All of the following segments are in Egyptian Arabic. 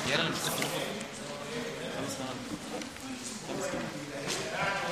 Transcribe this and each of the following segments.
يا انا مش خمس مرات خمس مرات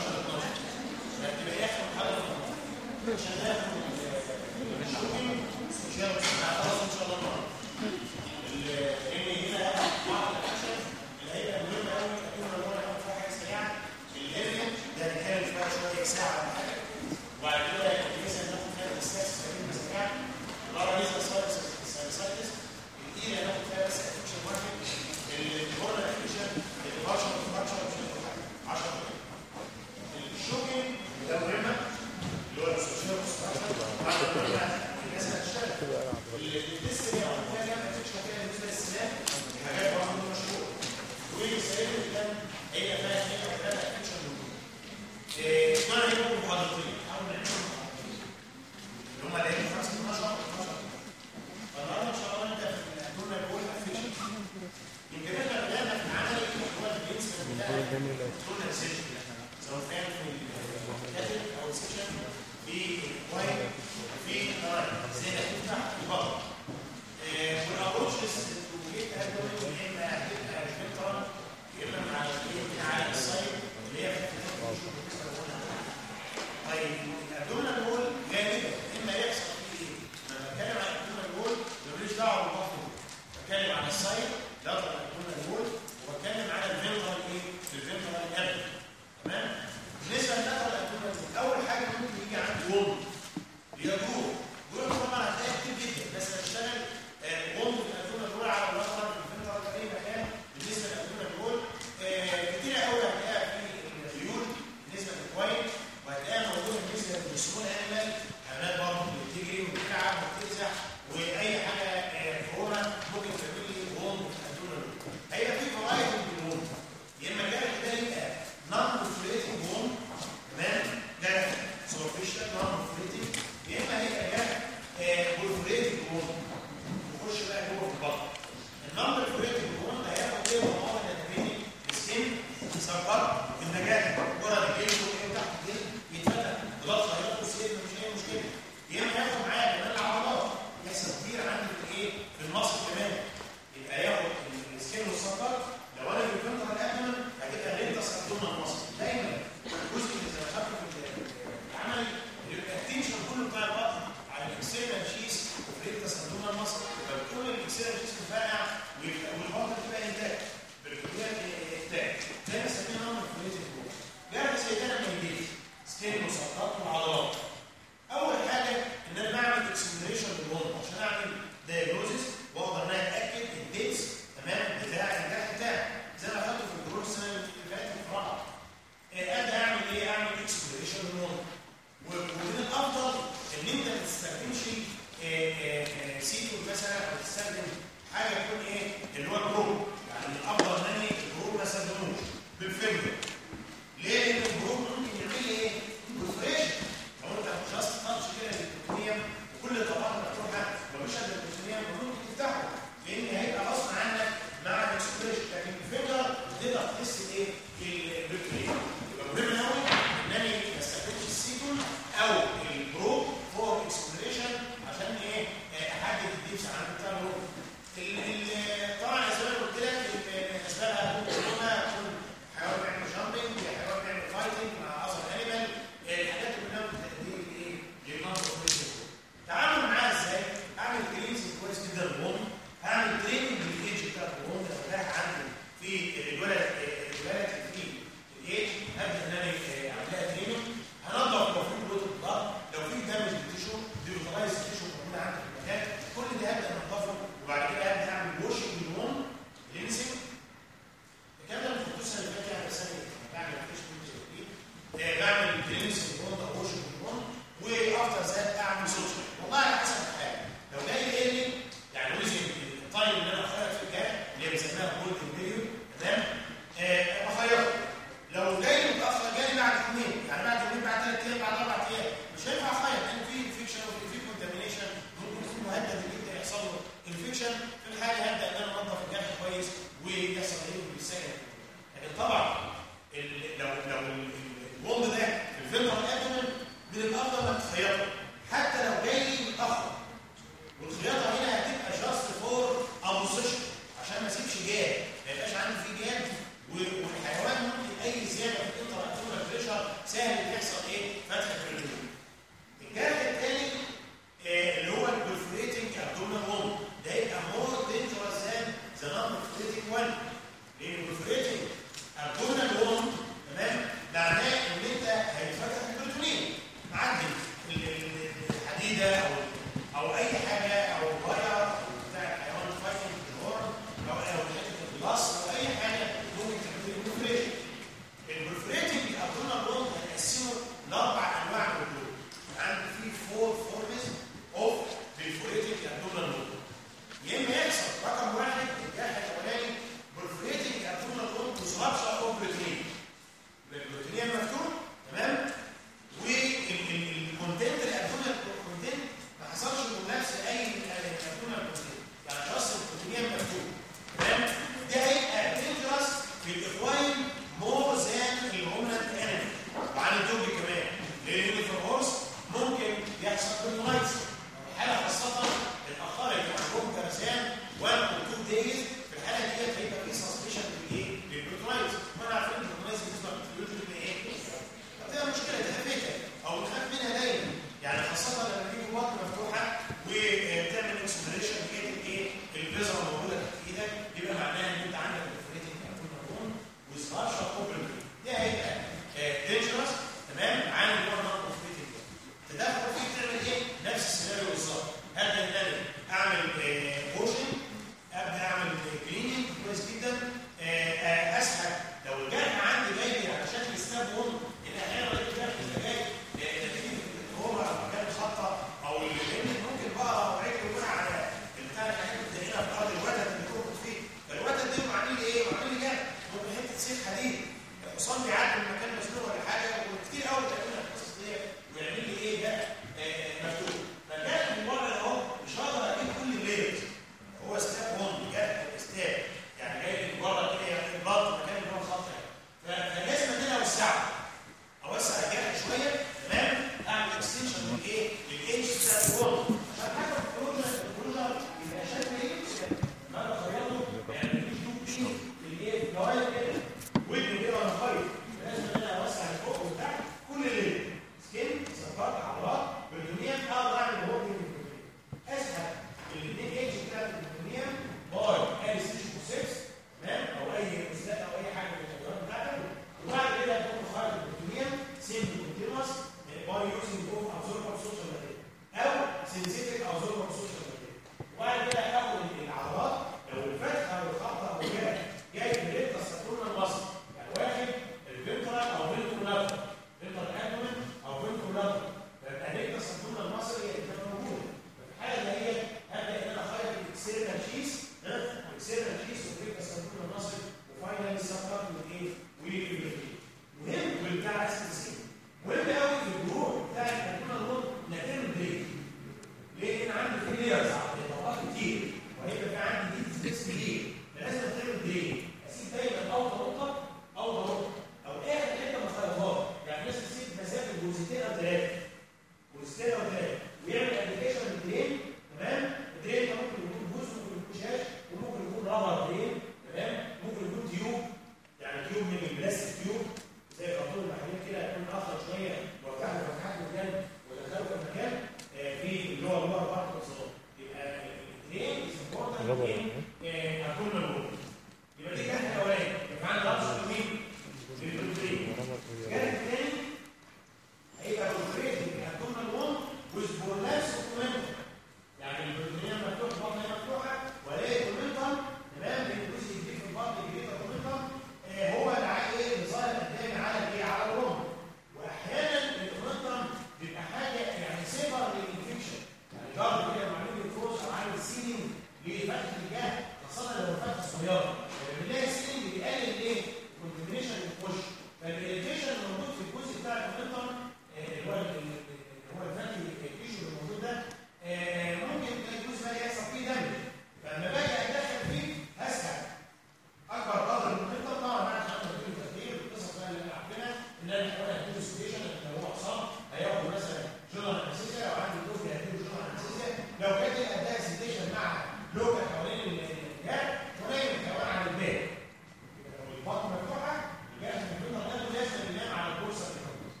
البطن مفتوحه الجهاز المفتوح ده لازم ينام على الكرسي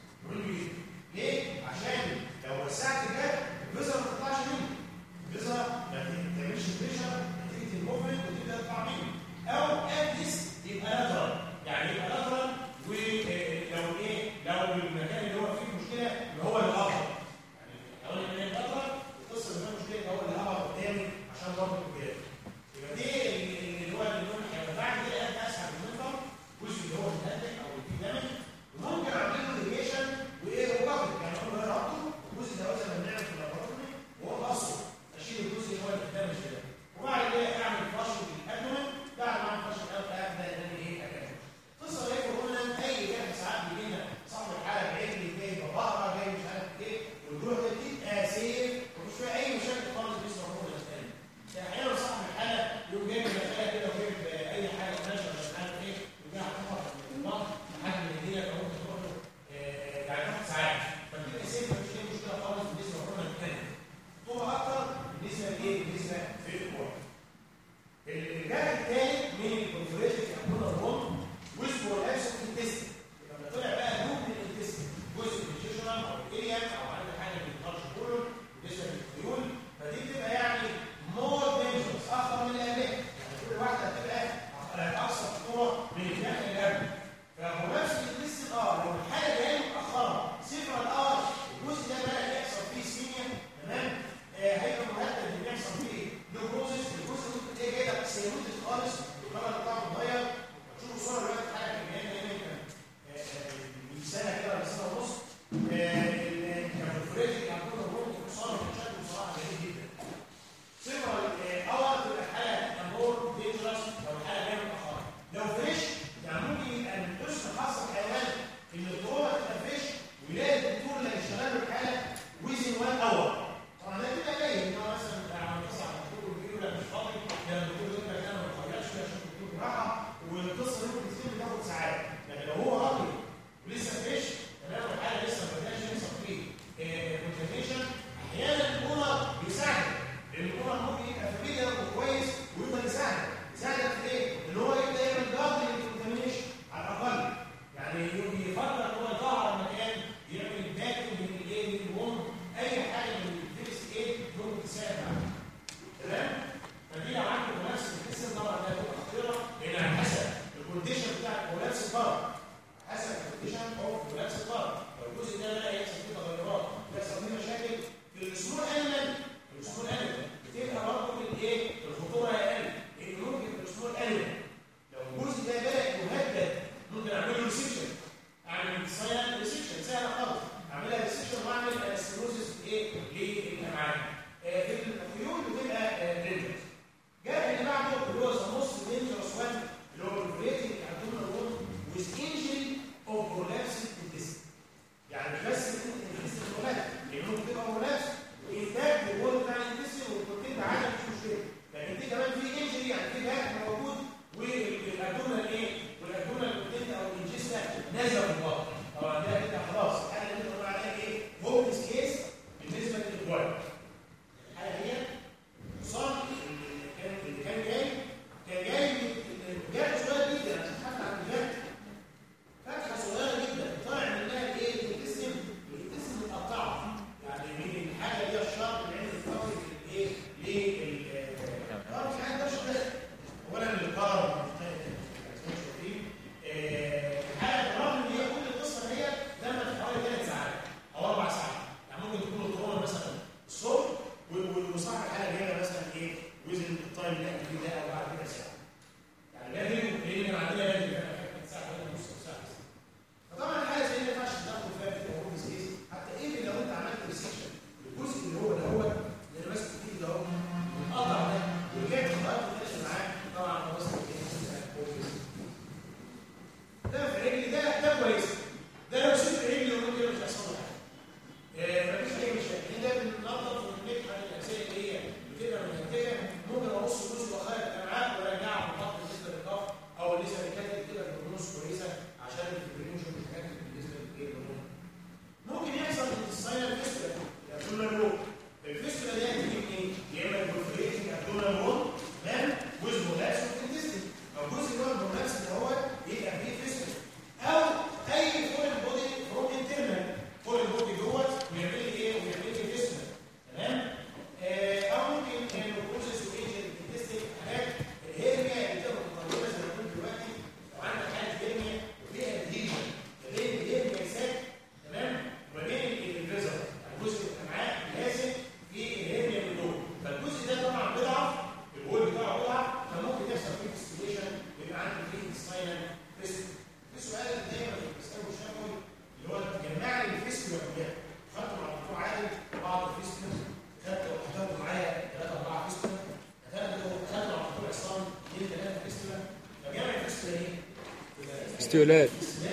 فيستيولات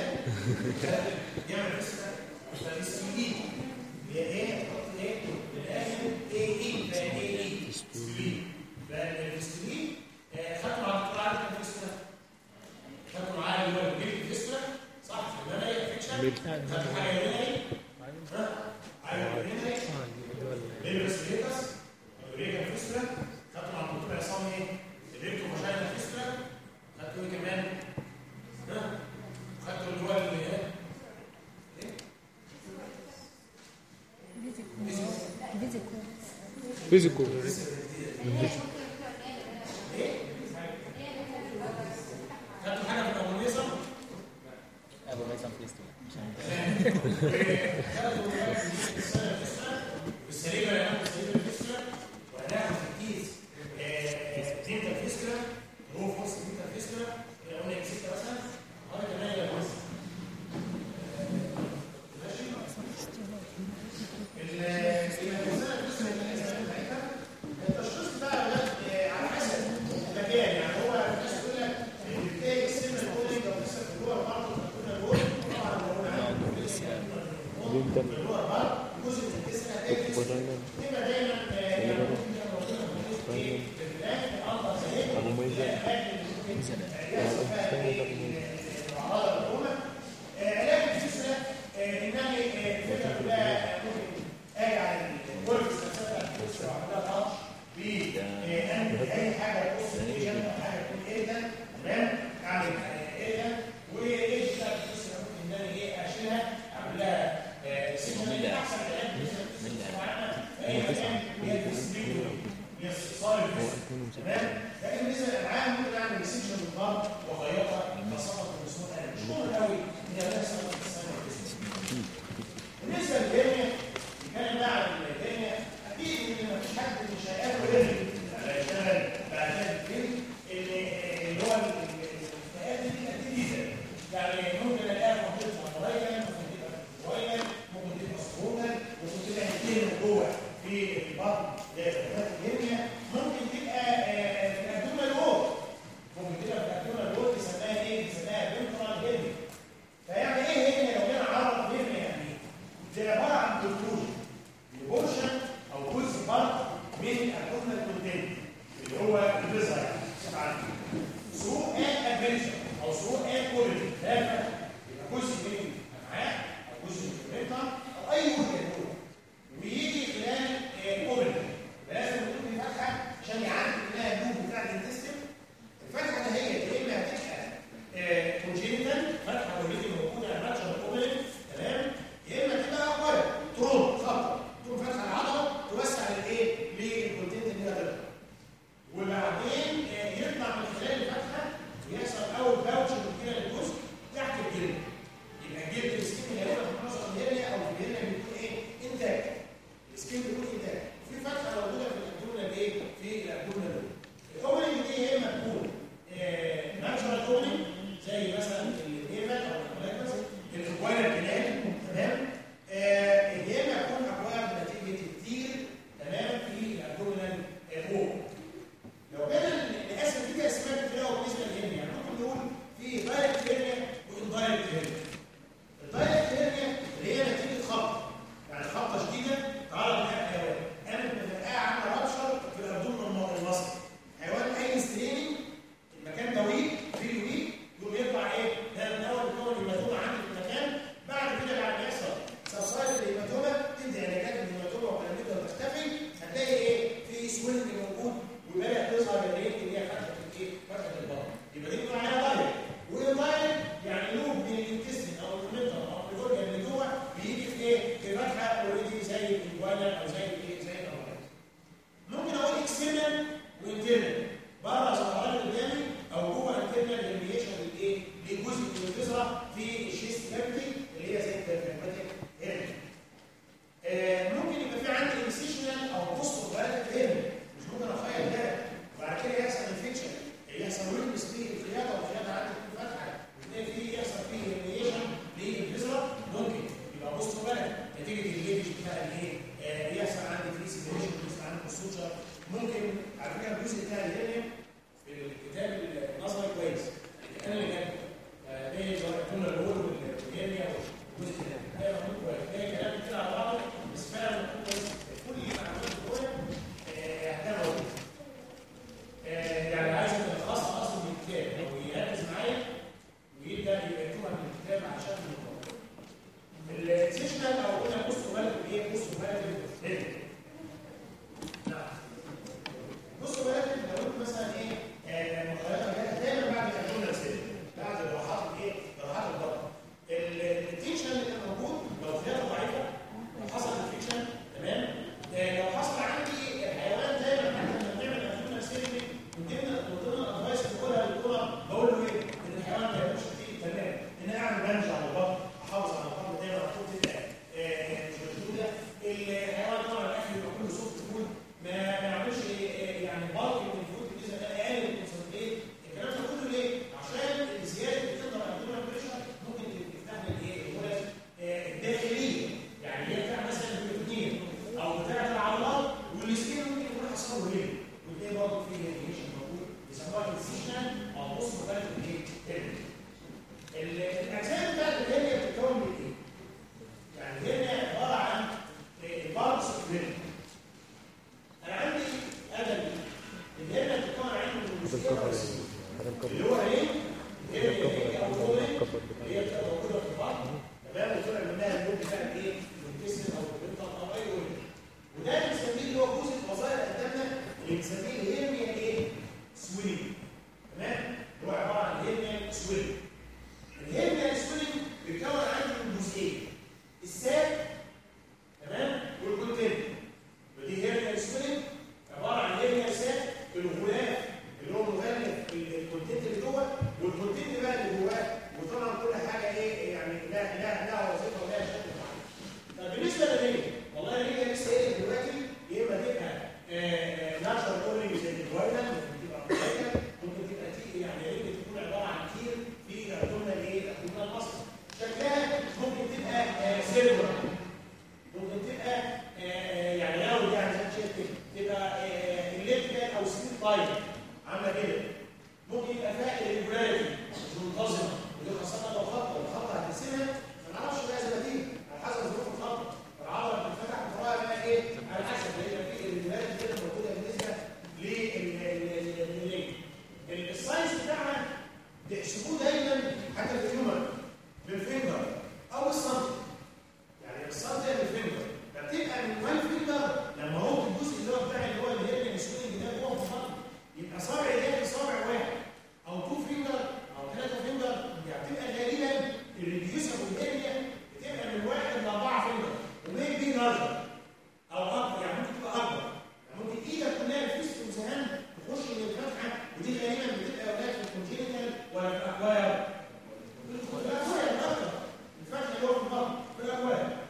يعمل فيستولا فالفيستولين هي ايه تحط ايه بالاخر ايه ايه بقى ايه ايه فيستولين فالفيستولين آه، خدتوا على الدكتور عارف الفيستولا خدتوا معاه اللي هو البيت الفيستولا صح في المنايا فيكشن خدتوا حاجه هنا ايه ها ايوه هنا ايه الريسبيريتس الريجا فيستولا خدتوا مع الدكتور عصام ايه الريكتو فاجينا فيستولا خدتوا ايه كمان ها خدتوا اللي هو اللي ايه فيزيكو خدتوا حاجه في الكومونيزم ابو ميسم فيستول والسليمه يا عم السليمه الفيستولا وهناخد في الكيس دينتا فيستولا هو في وسط دينتا فيستولا لو قلنا اكسيتا مثلا هذا كمان يبقى مثلا التشخيص بقى ولاد على حسب المكان يعني هو الناس تقول لك ان بتلاقي السن الكولينج او لسه في اللور برضه بتكون اللور طبعا لو انا اللور برضه جزء من الجسم هتلاقي يبقى دايما آه، يعني ممكن يبقى موجودة في الجزء ايه في البلاد الأنظر زي هيك ابو ميزان الأماكن اللي ممكن يحصل فيها ايه الأعراض الأمة علاج الفيسرا إنني الفكرة كلها ممكن أجي على الوركس نفسها بتاعت الفيسرا وأعملها تاتش بأنهي أي حاجة تبص ليجن أو حاجة تكون إيدا تمام أعمل إيدا وإيش بتاعت الفيسرا ممكن إن أنا إيه أشيلها أعمل لها سيجن أحسن علاج الفيسرا أي مكان هي التسليم هي استئصال الفيسرا تمام لكن بالنسبه للالعاب ممكن اعمل سيكشن بالضرب واغيرها خاصه في الرسوم انا مش مهم قوي ان انا اسال في السنه بالنسبه للدنيا كان بقى عن الدنيا اكيد ان مفيش حد مش هيقابل غير هيشتغل بعد كده الفيلم اللي هو الفئات دي اكيد جدا يعني ممكن الاقيها منطقه عضليه ممكن تبقى شويه ممكن تبقى سكروتال ممكن تبقى هتين جوه في البطن لفئات الدنيا ممكن تبقى آه، في الابدومينال وول ممكن تبقى في الابدومينال وول تسميها ايه؟ تسميها بنترال هيرنيا فيعني ايه هيرنيا لو جينا عرض هيرنيا يعني ايه؟ دي عباره عن بروتروجن بورشن او جزء فرد من الابدومينال كونتين اللي هو البيزا يعني بصفه عامه سوء ان ادفنشر او سوء ان كوريجن ده الفرق. يبقى جزء من الامعاء او جزء من الريتم او اي وجه جوه ويجي خلال الاوبن لازم يكون في فتحه عشان يعرف انها اللوب بتاع الانتستين الفتحه ده هي يا اما هتبقى كونجينيتال فتحه اوريدي موجوده على الماتشر الاوبن تمام يا اما تبقى اكوارد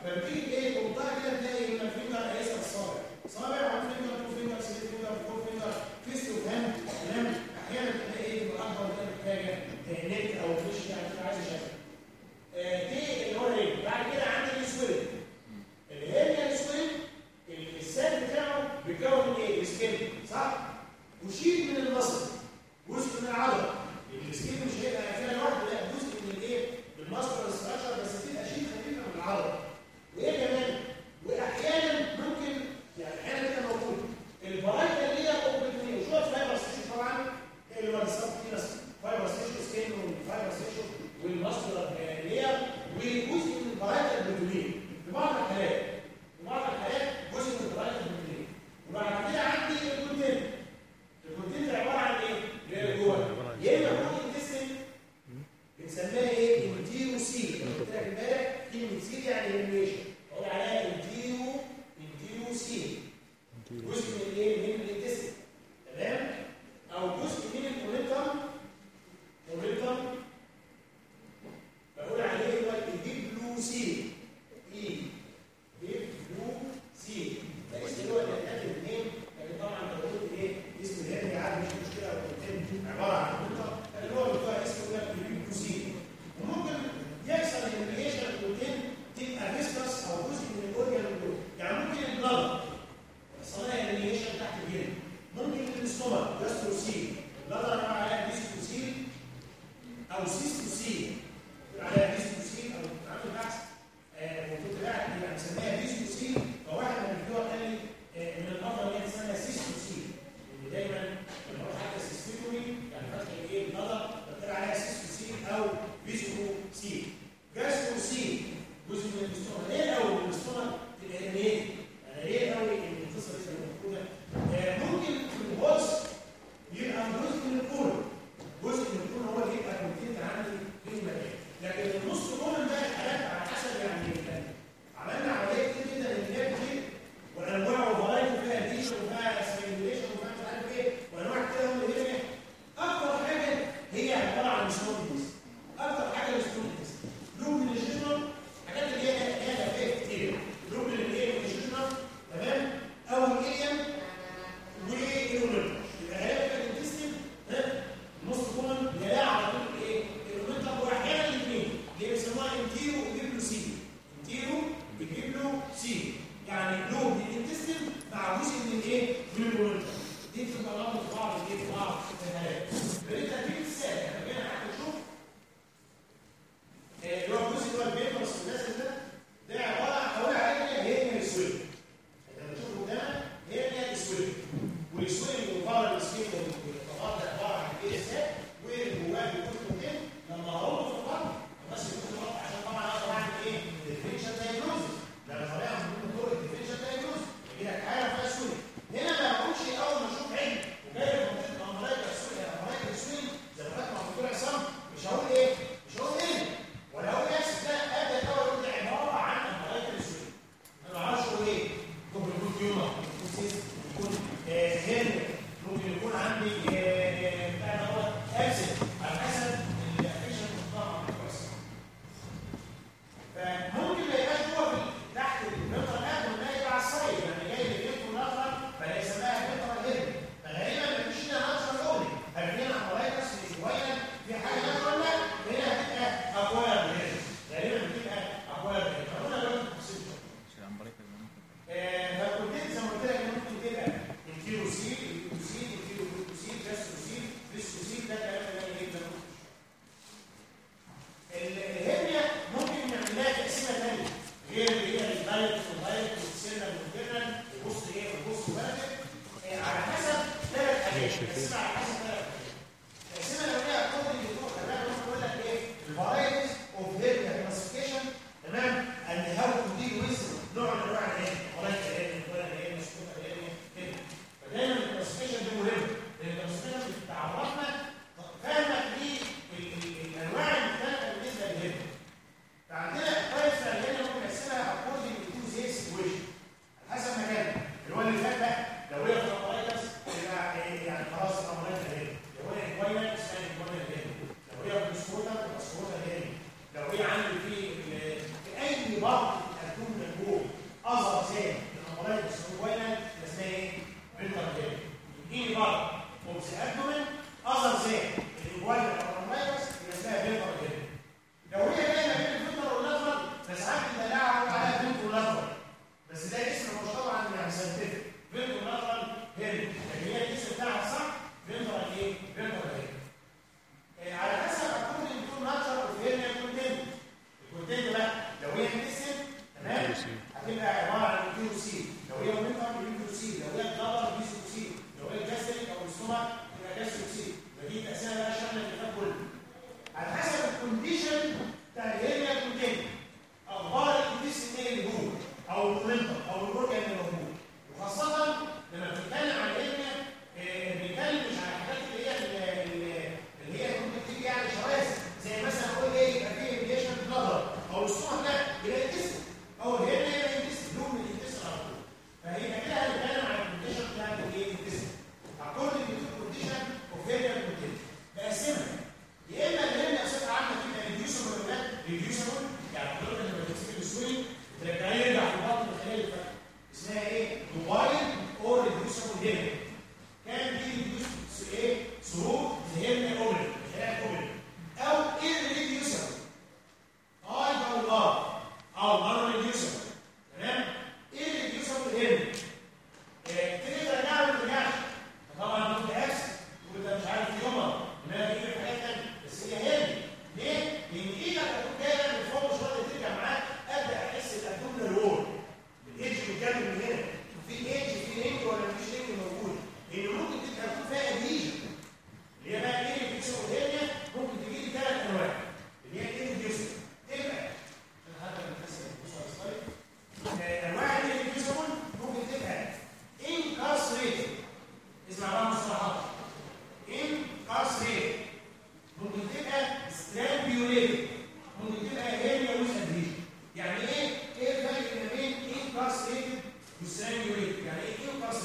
فبتيجي ايه تقطها كده تلاقي ان الفينجر هيسال الصابع صابع وان فينجر تو فينجر ثري فينجر فور فينجر فيست وفهم تمام احيانا تلاقي ايه تبقى اكبر من محتاجه نت او فيش يعني تبقى عايز شكل دي اللي هو ايه بعد كده عندي السويل اللي هي السويل السد بتاعه بيتكون من ايه؟ السكين صح؟ وشيل من المصل جزء من العضله السكين مش هيبقى فيها لوحده لا جزء من الايه؟ من المصدر ستراكشر بس تبقى شيل خفيفه من العضله وايه كمان؟ واحيانا ممكن يعني احيانا كده موجود الفرايتا اللي هي اوبريتونيه وشويه فايبر ستيشن طبعا اللي هو السب فايبر ستيشن سكين والفايبر ستيشن والمصدر اللي هي وجزء من الفرايتا البروتونيه في بعض الحالات في بعض الحالات جزء من الفرايتا البروتونيه وبعد كده عندي الكونتين الكونتين عباره عن ايه؟ اللي هي جوه يا اما بروتين تيستنج بنسميها ايه؟ انتيرو سيل قلت لك امبارح كلمه سيل يعني اليميشن بقول عليها انتيرو انتيرو سيل جزء من الايه؟ من الانتستين تمام؟ او جزء من الكونيتم كونيتم بقول عليه هو الديبلوسيل اي ديبلوسيل ده اسم هو اللي هتاخد منين؟ لكن طبعا لو قلت ايه؟ اسم الهرمي عادي مش مشكله لو قلت عباره عن كونيتم لكن هو بتاع اسمه ده الديبلوسيل وممكن يحصل الريليشن البروتين تبقى فيسكس او جزء من الاورجن دول يعني ممكن البلد صنايع الريليشن تحت الجلد ممكن الاستومك جاستروسيل البلد انا عليها ديسكوسيل او سيستوسيل عليها ديسكوسيل او عامل بحث وكنت قاعد يعني مسميها ديسكوسيل فواحد من الدكتور قال لي آه، من الافضل ان هي تسمى سيستوسيل لان دايما لما اروح حتى سيستيمولي يعني فتح الايه النظر بتقول عليها سيستوسيل او فيسكوسيل جاستروسيل جزء من الاستومك ليه الاول الاستومك تبقى ليه؟ انا ليه قوي ان القصه دي تبقى موجوده آه، ممكن في البوز يبقى جزء من الكون جزء من الكون هو اللي يبقى كونتنت عندي في المكان لكن النص كون ده الحالات على حسب يعني ال- عملنا عمليه كتير جدا للجاب كتير وانواع وفرايتي فيها ديشن وفيها سيميوليشن وفيها مش عارف ايه وانواع كتير من اللي هي اكتر حاجه هي عباره عن سمول اكتر حاجه السمول لوب من الجينوم حاجات اللي هي هي فيها كتير لوب من الايه من الجينوم تمام او الاليم والايرونيتر يبقى غالبا الانتستين ها نص كون يلاقي على طول ايه الايرونيتر واحيانا الاثنين اللي بيسموها انتيرو وجيبلو سي انتيرو وجيبلو سي يعني لوب الانتستين مع جزء من الايه من الايرونيتر دي بتبقى رابط بعض ايه في بعض في الحالات بريد تدريب السائل احنا جينا حتى نشوف آه، اللي هو الجزء اللي هو البيبرس والناس ده ده عباره عن هقول عليه هي هي السويد لما تشوفه قدامك هي هي السويد والسويد وفار السكين والطبقات ده عباره عن ايه ازاي وجواه بيكون كونتين لما هربه في البطن بس يكون في البطن عشان طبعا اقدر اعمل ايه ديفرنشال دايجنوزس لما طبيعي من طرق الديفرنشال دايجنوزس يجي لك حاله فيها سويد هنا ما بقولش اول ما اشوف عين وجاي في منطقه امراض السويد امراض السويد زي ما كانت مع الدكتور عصام مش هقول ايه مش هقول ايه ولا هقول نفس ده ابدا الاول اقول ده عباره عن امراض السويد انا ما اعرفش اقول ايه ممكن يكون تيومر يكون سيس يكون هيل ممكن يكون عندي آه، بتاع ده هو ابسل على حسب الافكشن المختار كويس فممكن ما يبقاش هو في تحت المنطقه ده ولا يبقى على الصيد يعني جاي للجلد الاخر فيسميها المنطقه الهيل فغالبا ما فيش هنا ناتشرال اوري هتلاقينا عمليات شويه في حاجه ناتشرال لا هنا هتبقى اكوار هيل غالبا بتبقى اكوار هيل فهنا دلوقتي التفصيل ده عشان عن طريق المنطقة. فالكونتين زي ما قلت لك ممكن تبقى انتيروسيل انتيروسيل انتيروسيل جاستروسيل فيسكوسيل ده كلام اللي جدا الهرنيا ممكن نعمل لها تقسيمه ثانيه غير اللي هي الدايت والدايت والسنه والجبن وبص ايه وبص وبركب على حسب ثلاث حاجات تقسيمه على حسب ثلاث حاجات التقسيمه الاولانيه هتكون اللي بتقول خلينا نقول لك ايه الفرايتيز اوف هيرنيا كلاسيفيكيشن تمام اند هاو تو ديل ويز نوع من انواع الهرنيا فرايتيز هرنيا ولا هرنيا سكوت هرنيا كده فدايما الكلاسيفيكيشن ده مهم لان الكلاسيفيكيشن بتعرفنا فاهمك ليه ال- ال- الانواع المختلفه بالنسبه للهرنيا فعندنا الفرايتيز الهرنيا ممكن نقسمها اكوردنج تو زي سيتويشن على حسب مكانها اللي هو اللي فات ده لو هي في الفرايتيز يبقى إيه يعني خلاص الامراض هرنيا لو هي اكوينا اسمها اكوينا هرنيا لو هي في السكوتا تبقى سكوتا هرنيا لو هي عندي في ال- في اي بعض هتكون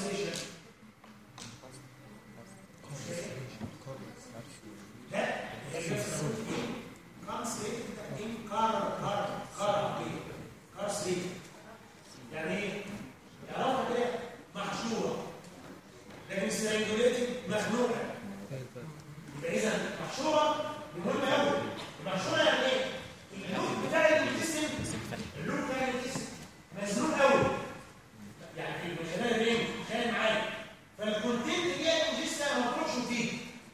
انكارسريشن لا كانسريت انكار كار كار كارسريت يعني ايه؟ يعني رفع كده محشوره لكن سترانجوليتد مخنوقه يبقى اذا محشوره مهمه قوي محشوره يعني ايه؟ اللوب بتاع الجسم اللوب بتاع الجسم مزنوق قوي يعني في المشاريع الريم كان معايا فالكونتنت جاي من الجسم ما تروحش وتيجي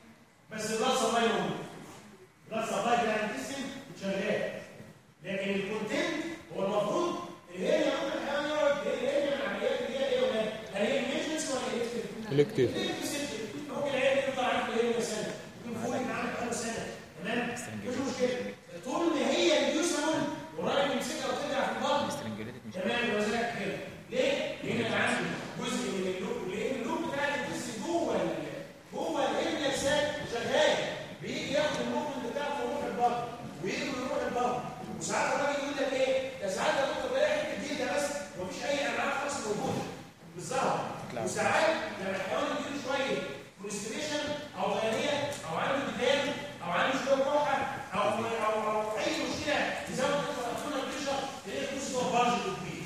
بس البلاد سبلاي موجود البلاد سبلاي بتاع الجسم شغال لكن الكونتنت هو المفروض اللي هي ممكن الحيوان يقعد اللي هي من العمليات اللي هي ايه ولا هل هي ايمرجنسي ولا ايه؟ الكتيف ممكن العيال يطلع عنده ايه سنه ممكن فوق يبقى عنده كام سنه تمام مش مشكله طول ما هي اليوسمون ورايح يمسكها وترجع في البطن سترنجوليتد مش تمام يبقى زيك كده ليه؟ لان انا عندي جزء من اللوب لان اللوب بتاع الجسم جوه ال- جوه الابن ساك شغال بيجي ياخد الموفمنت بتاعته ويروح البطن ويجي ويروح البطن وساعات الراجل يقول لك ايه؟ ده ساعات يا دكتور بلاقي حته جلد بس ومفيش اي انواع خالص موجوده بالظبط كلاو. وساعات لما الحيوان يجيله شويه كونستريشن او غيريه او عنده ديدان او عنده شويه روحه او او او اي مشكله تزود الفرقتونه بريشر تلاقي الكوز ده بارج كبير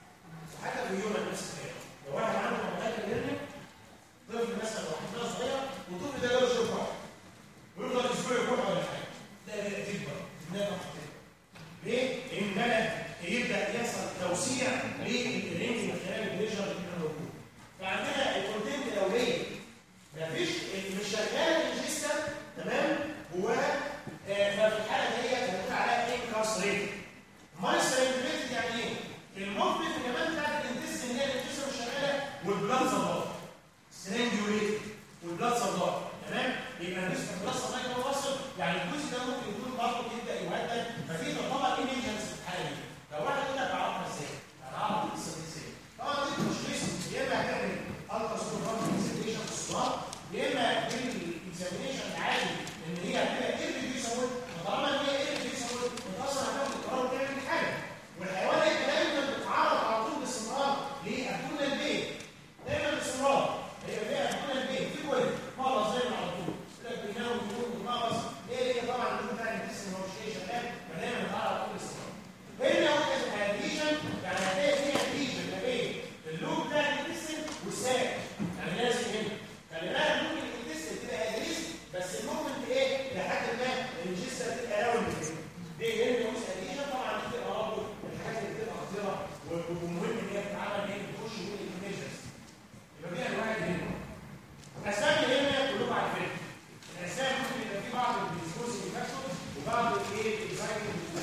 حتى في اليوم نفس الكلام لو واحد عنده عمليه الهرنه طفل مثلا واحد صغير والطفل ده جاله شويه روحه ويفضل اسبوع يروح ولا حاجه ده تكبر دماغه تكبر ليه؟ لان بدا يبدا يحصل توسيع للرينج من خلال البريشر اللي كان موجود فعندنا الكونتنت الاوليه مفيش مش شغال الجسم تمام جواه آه، ففي الحاله ديت هنقول عليها انكارسريت مايستريت يعني ايه؟ الموفمنت كمان بتاعت الانتستين هي الانتستين مش شغاله والبلاد سبلاي سترينجوليت والبلاد سبلاي تمام؟ يبقى نسبه البلاد سبلاي ده واصل يعني الجزء ده ممكن يكون برضه يبدا يهدد ففي تعتبر ايميجنس في الحاله دي لو واحد يقول لك اعرفها ازاي؟ اعرفها القصه دي ازاي؟ طبعا دي مش ريسك يا اما هتعمل الترا سونوجرافي اكزامينشن في الصلاه يا اما بالاكزامينشن العادي ان هي هتبقى ايرفيديوسابل فطالما ان هي ايرفيديوسابل انت اصلا هتاخد القرار وتعمل حاجه والحيوان هيبقى دايما بتتعرض على طول باستمرار لابدون البيت دايما باستمرار هي فيها ابدون البيت في كويس مغص دايما على طول يقول لك بينام ويقوم ومغص ليه ليه طبعا الجزء بتاع الجسم هو مش ايه شغال فدايما بتتعرض على طول باستمرار هنا واحد اديشن يعني هتلاقي فيها اديشن ما بين اللوب بتاع الجسم والساك يعني لازم هنا خلي بالك ممكن الجسم تبقى ادريس بس المومنت ايه لحد ما الجسم تبقى راوند كده دي هنا مش اديشن طبعا دي بتبقى برضه من الحاجات اللي بتبقى خطيره ومهم ان هي تتعمل ان هي تخش من الايميجنز يبقى دي انواع الهنا اسباب الهنا كلكم عارفينها الاسباب ممكن يبقى في بعض الديسبوزنج فاكتور وبعض الايه الزايد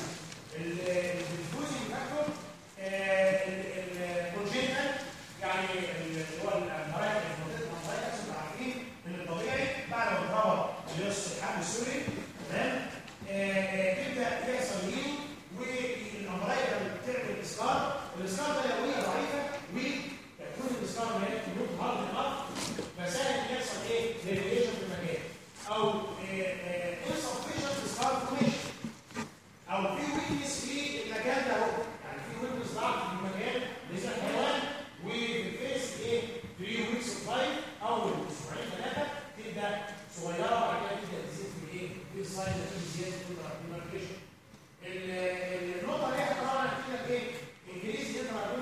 الديسبوزنج فاكتور الكونجنتال يعني اللي هو المراكز المراكز اللي عارفين ان الطبيعي بعد ما اتطور بيصل الحمل السوري تمام تبدا يحصل هيلو والامراض بتعمل اسكار الاسكار ده لو هي ضعيفه ويكون الاسكار ما هي كميه هارد الارض فسهل ان يحصل ايه؟ ريفيشن في المكان او انسفشنت سكار فورميشن او في ويكنس في المكان ده اهو يعني في ويكنس ضعف في المكان لسه الحيوان وفي الفيس ايه 3 ويكس اوف لايف اول اسبوعين ثلاثه تبدا صغيره وبعد كده تبدا تزيد في الايه؟ في السايز في زياده في الماركيشن النقطه اللي احنا طبعا قلنا ايه؟ انجليزي انترا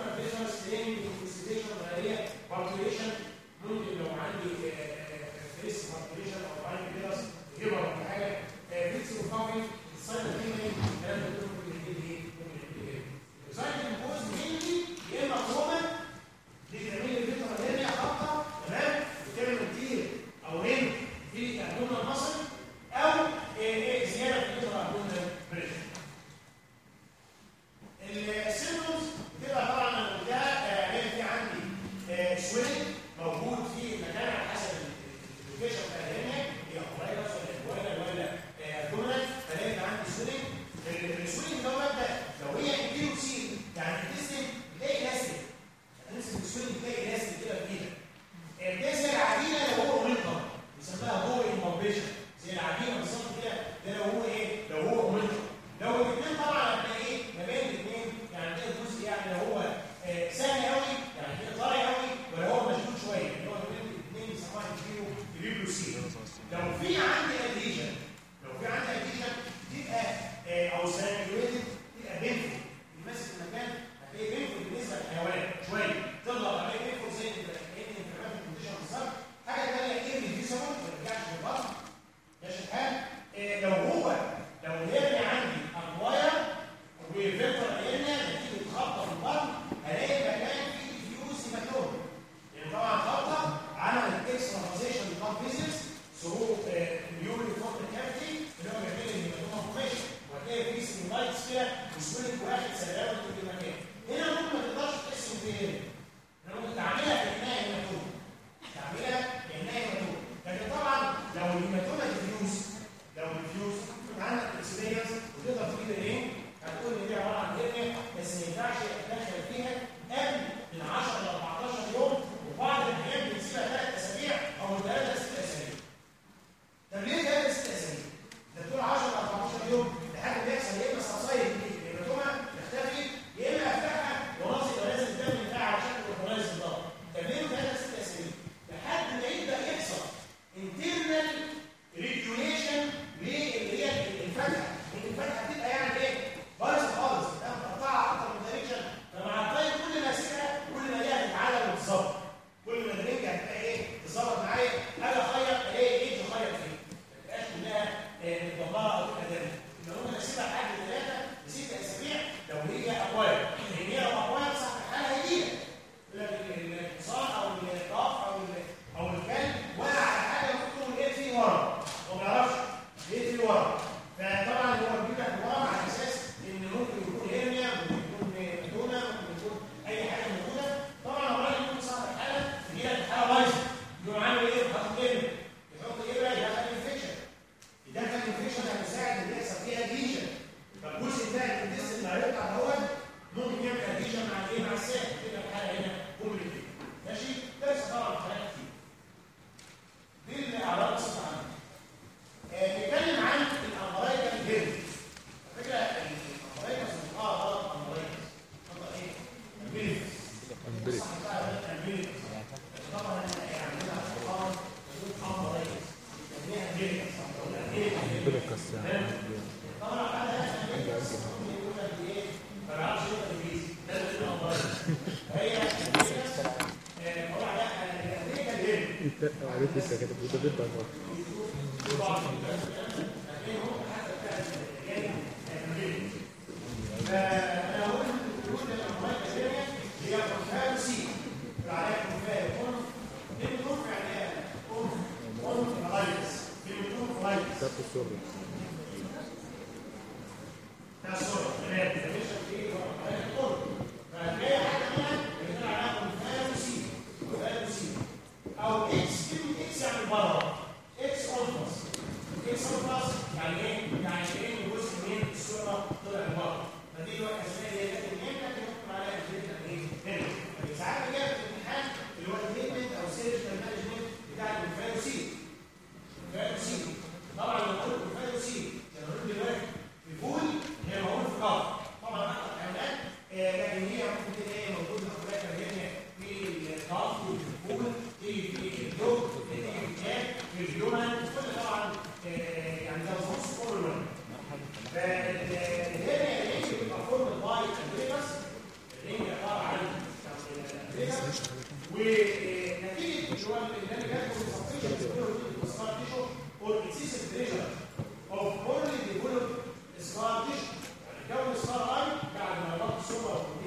الصور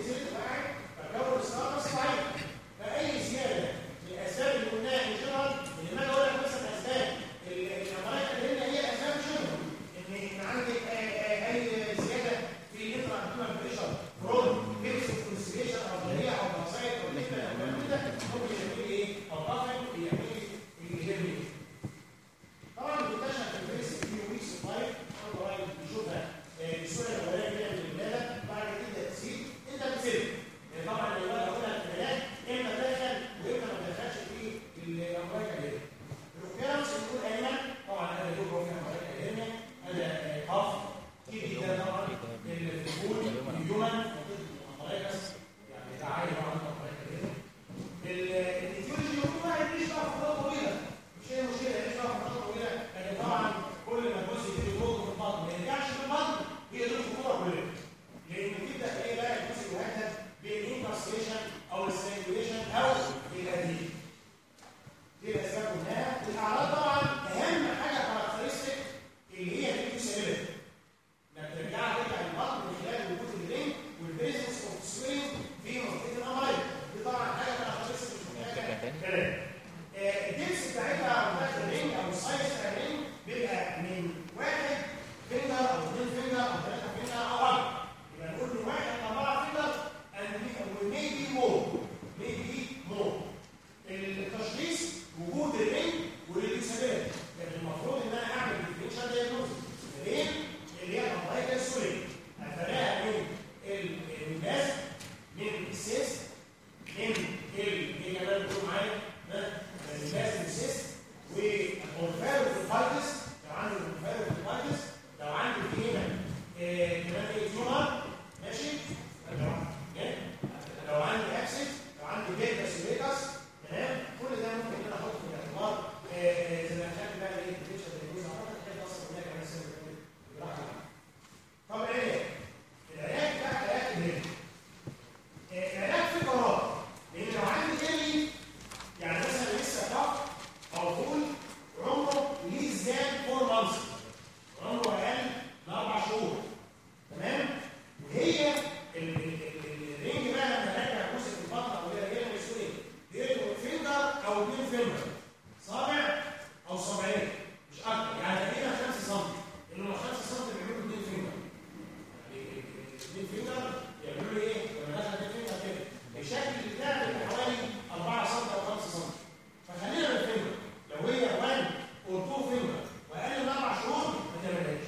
من السيس من ال هي كمان بتقول معايا ها لازم السيس والفايروفايتس لو عندي الفايروفايتس لو عندي في هنا آه، كمان ايه تيومر ماشي لو إيه؟ لو عندي اكسس لو عندي بيتا سيليكس تمام كل ده ممكن ان انا احطه في الاعتبار آه، آه، زي ما كان بقى ايه الفيتشر اللي جوز اعتقد كده اصلا هناك كمان سنه جراحه طب ايه العلاج بتاع علاج الهرم العلاج في قرار لان لو عندي جلي يعني مثلا لسه كف او فول عمره ليز ذان 4 مانثs عمره اقل من اربع شهور تمام وهي ال- ال- ال- الرينج بقى لما راجع جزء في البطن او هي هي مسؤول ايه؟ بيقولوا فينجر او اثنين فينجر صابع او صابعين مش اكتر يعني تقريبا 5 سم انه لو 5 سم بيعملوا اثنين فينجر اثنين فينجر يعملوا له ايه؟ لما دخل اثنين فينجر كده الشكل بتاعه بيبقى حوالي 4 سم او 5 سم فخلينا بالفينجر لو هي 1 او 2 فينجر واقل من اربع شهور ما تعملهاش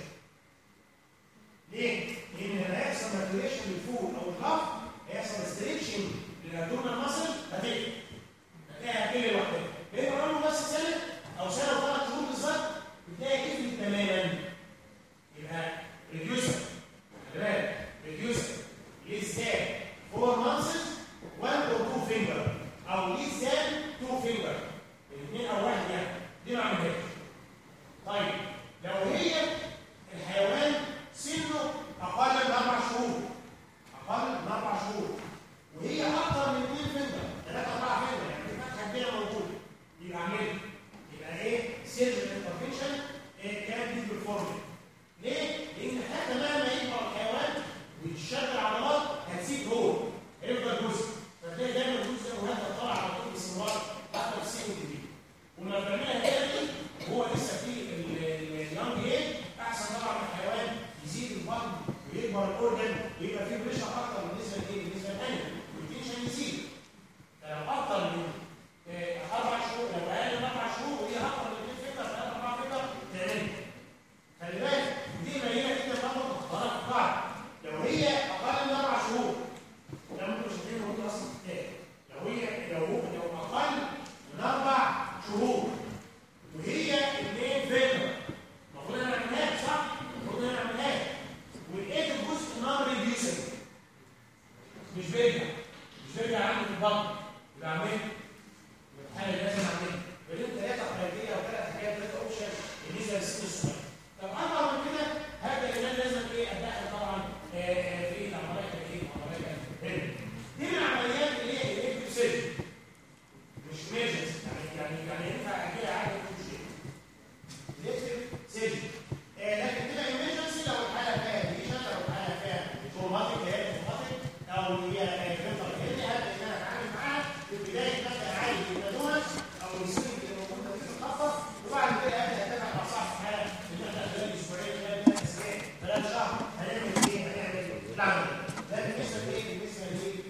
ليه؟ لان لما هيحصل ماتوريشن للفول او الهاف هيحصل ستريتشنج للابدومينال ماسل هتقل هتلاقيها هتقل لوحدها بيبقى عمره بس سنه او سنه وثلاث شهور بالظبط بتلاقي قفلت تماما يبقى ريديوسر خلي بالك ريديوسر لسان 4 مانثs 1 او 2 فينجر او لسان 2 فينجر الاثنين او واحد يعني دي ما عملهاش طيب لو هي الحيوان سنه اقل من اربع شهور اقل من اربع شهور وهي اكثر من اثنين فينجر ثلاثه اربعه فينجر يعني الفتحه كبيره موجوده يبقى اعملها يبقى ايه سيرجن انترفنشن كان دي بالفورمولا ليه؟ لان حتى مهما يكبر الحيوان ويتشغل عضلات هتسيب هو هيفضل جزء فتلاقي دايما الجزء ده وهذا طالع على طول باستمرار حتى في سن كبير ولما بتعملها هي دي وهو لسه في اليونج ايج احسن طبعا من الحيوان يزيد البطن ويكبر الاورجن ويبقى فيه بريشر اكتر بالنسبه لايه؟ بالنسبه للانيمال والتنشن يزيد لو اكتر من آه، اربع شهور لو اقل من اربع شهور وهي اكتر من اثنين فكره ثلاثه اربعه فكره تعملها خلي بالك دي قليله جدا برضه غلط قاعده لو هي اقل من اربع شهور ده ممكن مش هتلاقيه موجود اصلا في الكتاب لو هي لو هو لو اقل من اربع شهور وهي اثنين فكره المفروض انا اعملها صح؟ المفروض انا اعملها ولقيت الجزء نون ريديوسبل مش بيرجع مش بيرجع عندي في البطن يبقى اعملها الحاله اللي لازم اعملها فدي ثلاثه حاجات او ثلاث حاجات ثلاثه اوبشن بالنسبه للسن الصغير طب اكبر من كده هبدا ان انا لازم ايه اتدخل طبعا آه، آه، في العمليات الايه العمليات الهرم دي من العمليات اللي هي الالكتريك سيرجري مش ميجرز يعني يعني يعني ينفع اجيها عادي مفيش شيء الكتريك سيرجري آه، لكن تبقى ايمرجنسي لو الحاله فيها ديشن لو الحاله فيها تروماتيك هي تروماتيك او هي فيلتر هيدي هبدا ان انا اتعامل معاها في البدايه مثلا عادي بالمدونه او السن اللي موجوده في الخطه وبعد كده ابدا اتابع مع صاحب الحاله ان احنا خلال اسبوعين خلال ثلاث اسابيع خلال شهر هنعمل ايه هنعمل ايه نعمل ده بالنسبه لايه بالنسبه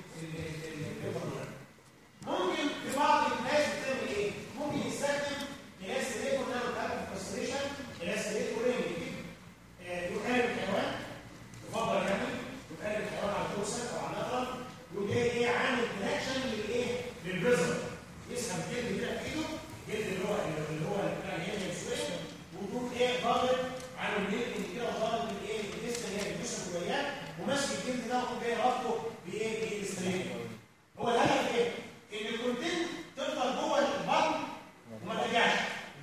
للفيلتر ممكن في بعض الناس بتعمل ايه؟ ممكن يستخدم الاستريتور نانو كاربون كونسنتريشن الاستريتور رينج يجيب آه، يحارب الحيوان يفضل يعني يحارب الحيوان على الكوسه او على النقره ويقول ايه ايه عامل كونكشن للايه؟ للبريزر يسحب الجلد كده في ايده الجلد اللي هو اللي هو بتاع الهيليوم سويت ويقوم ايه ضاغط على الجلد كده وضاغط الايه؟ الجسم اللي هي الجسم جواياه وماسك الجلد ده ويقوم جاي رابطه بايه؟ بالاستريتور هو الهدف ايه؟ ان الكونتين تفضل جوه البطن وما ترجعش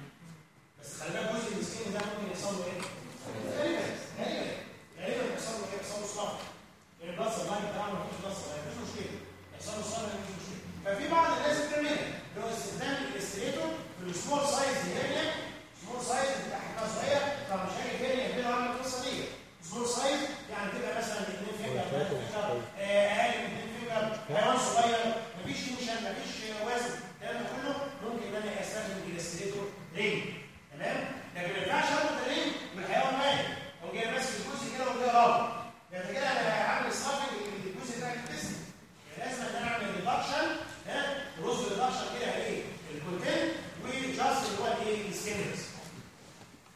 بس خلي بالك جزء المسكين ده ممكن يحصل له ايه؟ غالبا غالبا غالبا يحصل له ايه؟ يحصل له صداع يعني البلس اللاين بتاعه ما فيش بلس اللاين مفيش مشكله يحصل له صداع مفيش مشكله ففي بعض الناس بتعملها اللي هو استخدام الاستريتور في السمول سايز هيريا سمول سايز بتبقى حجمها صغير فمش هاجي هيريا يعملوا عامل القصه دي سمول سايز يعني تبقى مثلا 2 فينجر 3 فينجر اقل من 2 فينجر حيوان صغير مفيش موشن مفيش وزن الكلام ده كله ممكن ان انا استخدم الاستريتور رينج تمام لكن ما ينفعش اربط الرينج والحيوان واقف هو جاي ماسك الجزء كده وجاي رابط ده أنت كده انا عامل صافي للجزء بتاع الجسم يعني لازم ان انا اعمل ريدكشن ها رز ريدكشن كده ايه الكونتين وجاست اللي هو الايه السكينرز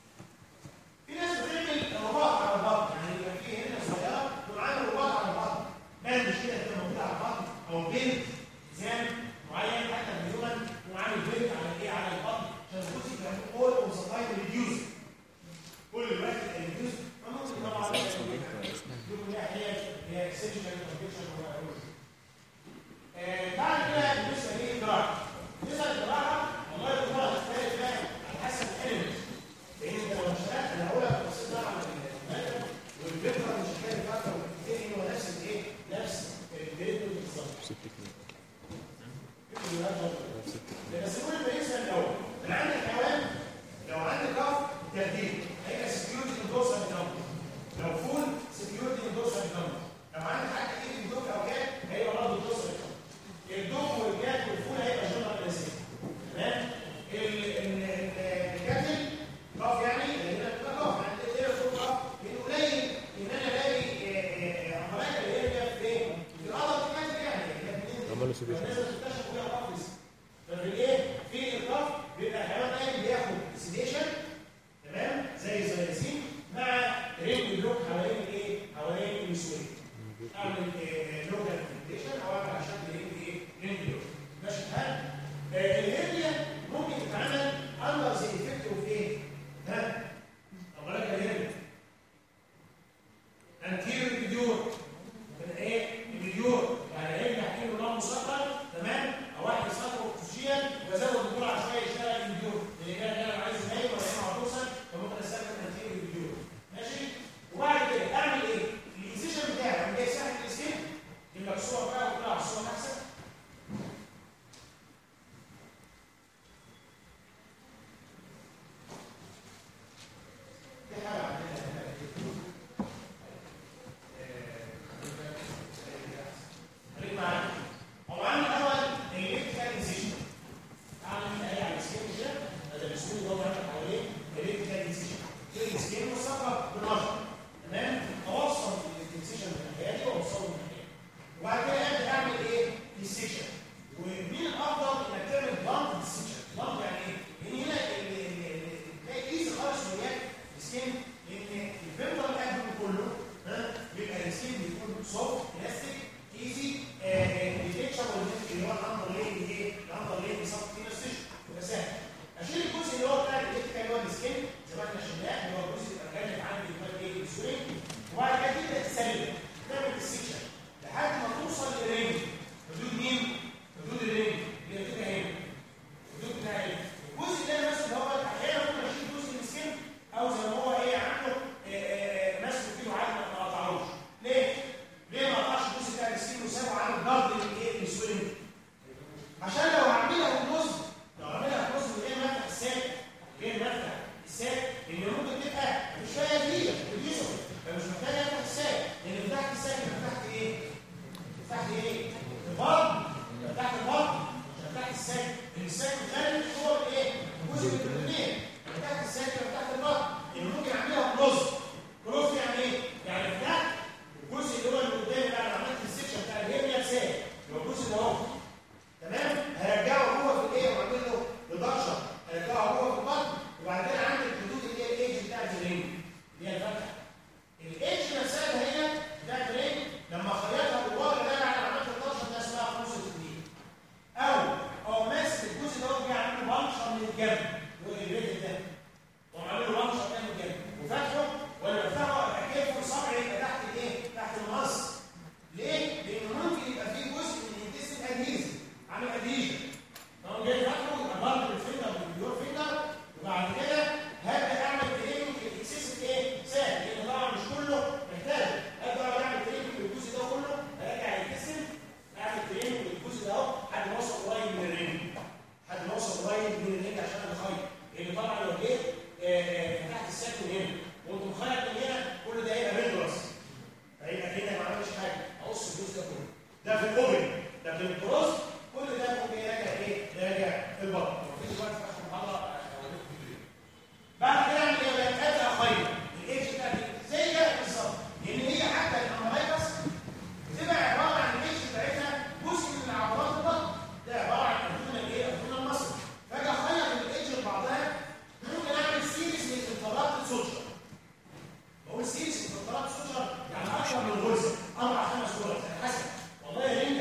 والسيريس الفلترات سوشر يعني 10 من الغرزه اربع خمس غرز على حسب والله يا رينج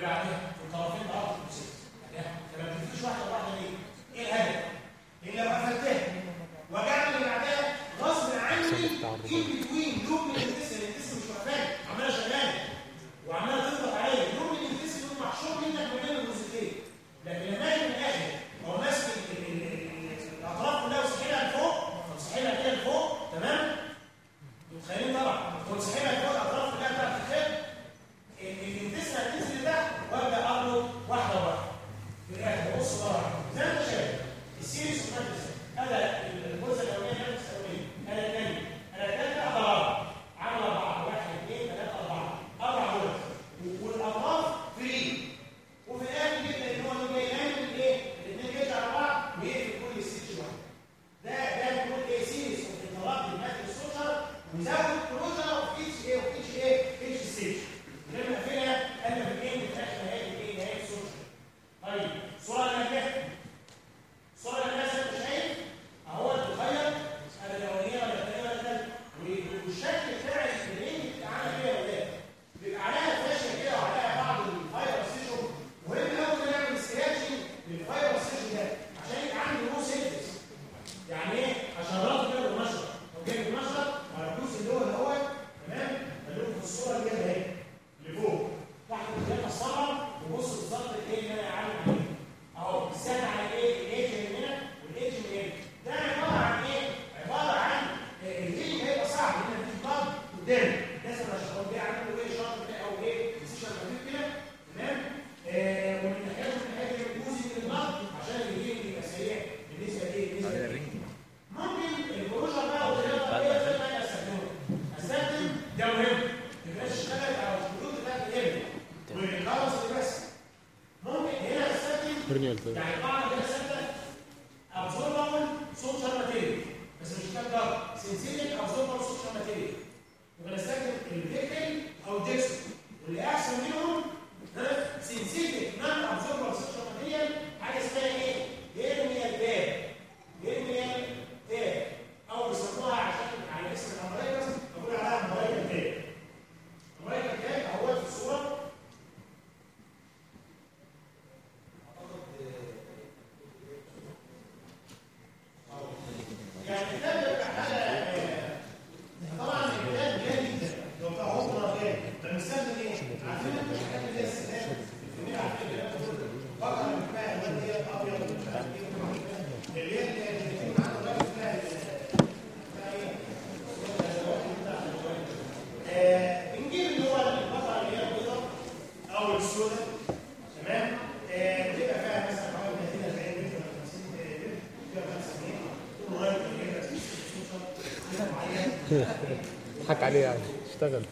حك عليه يعني اشتغل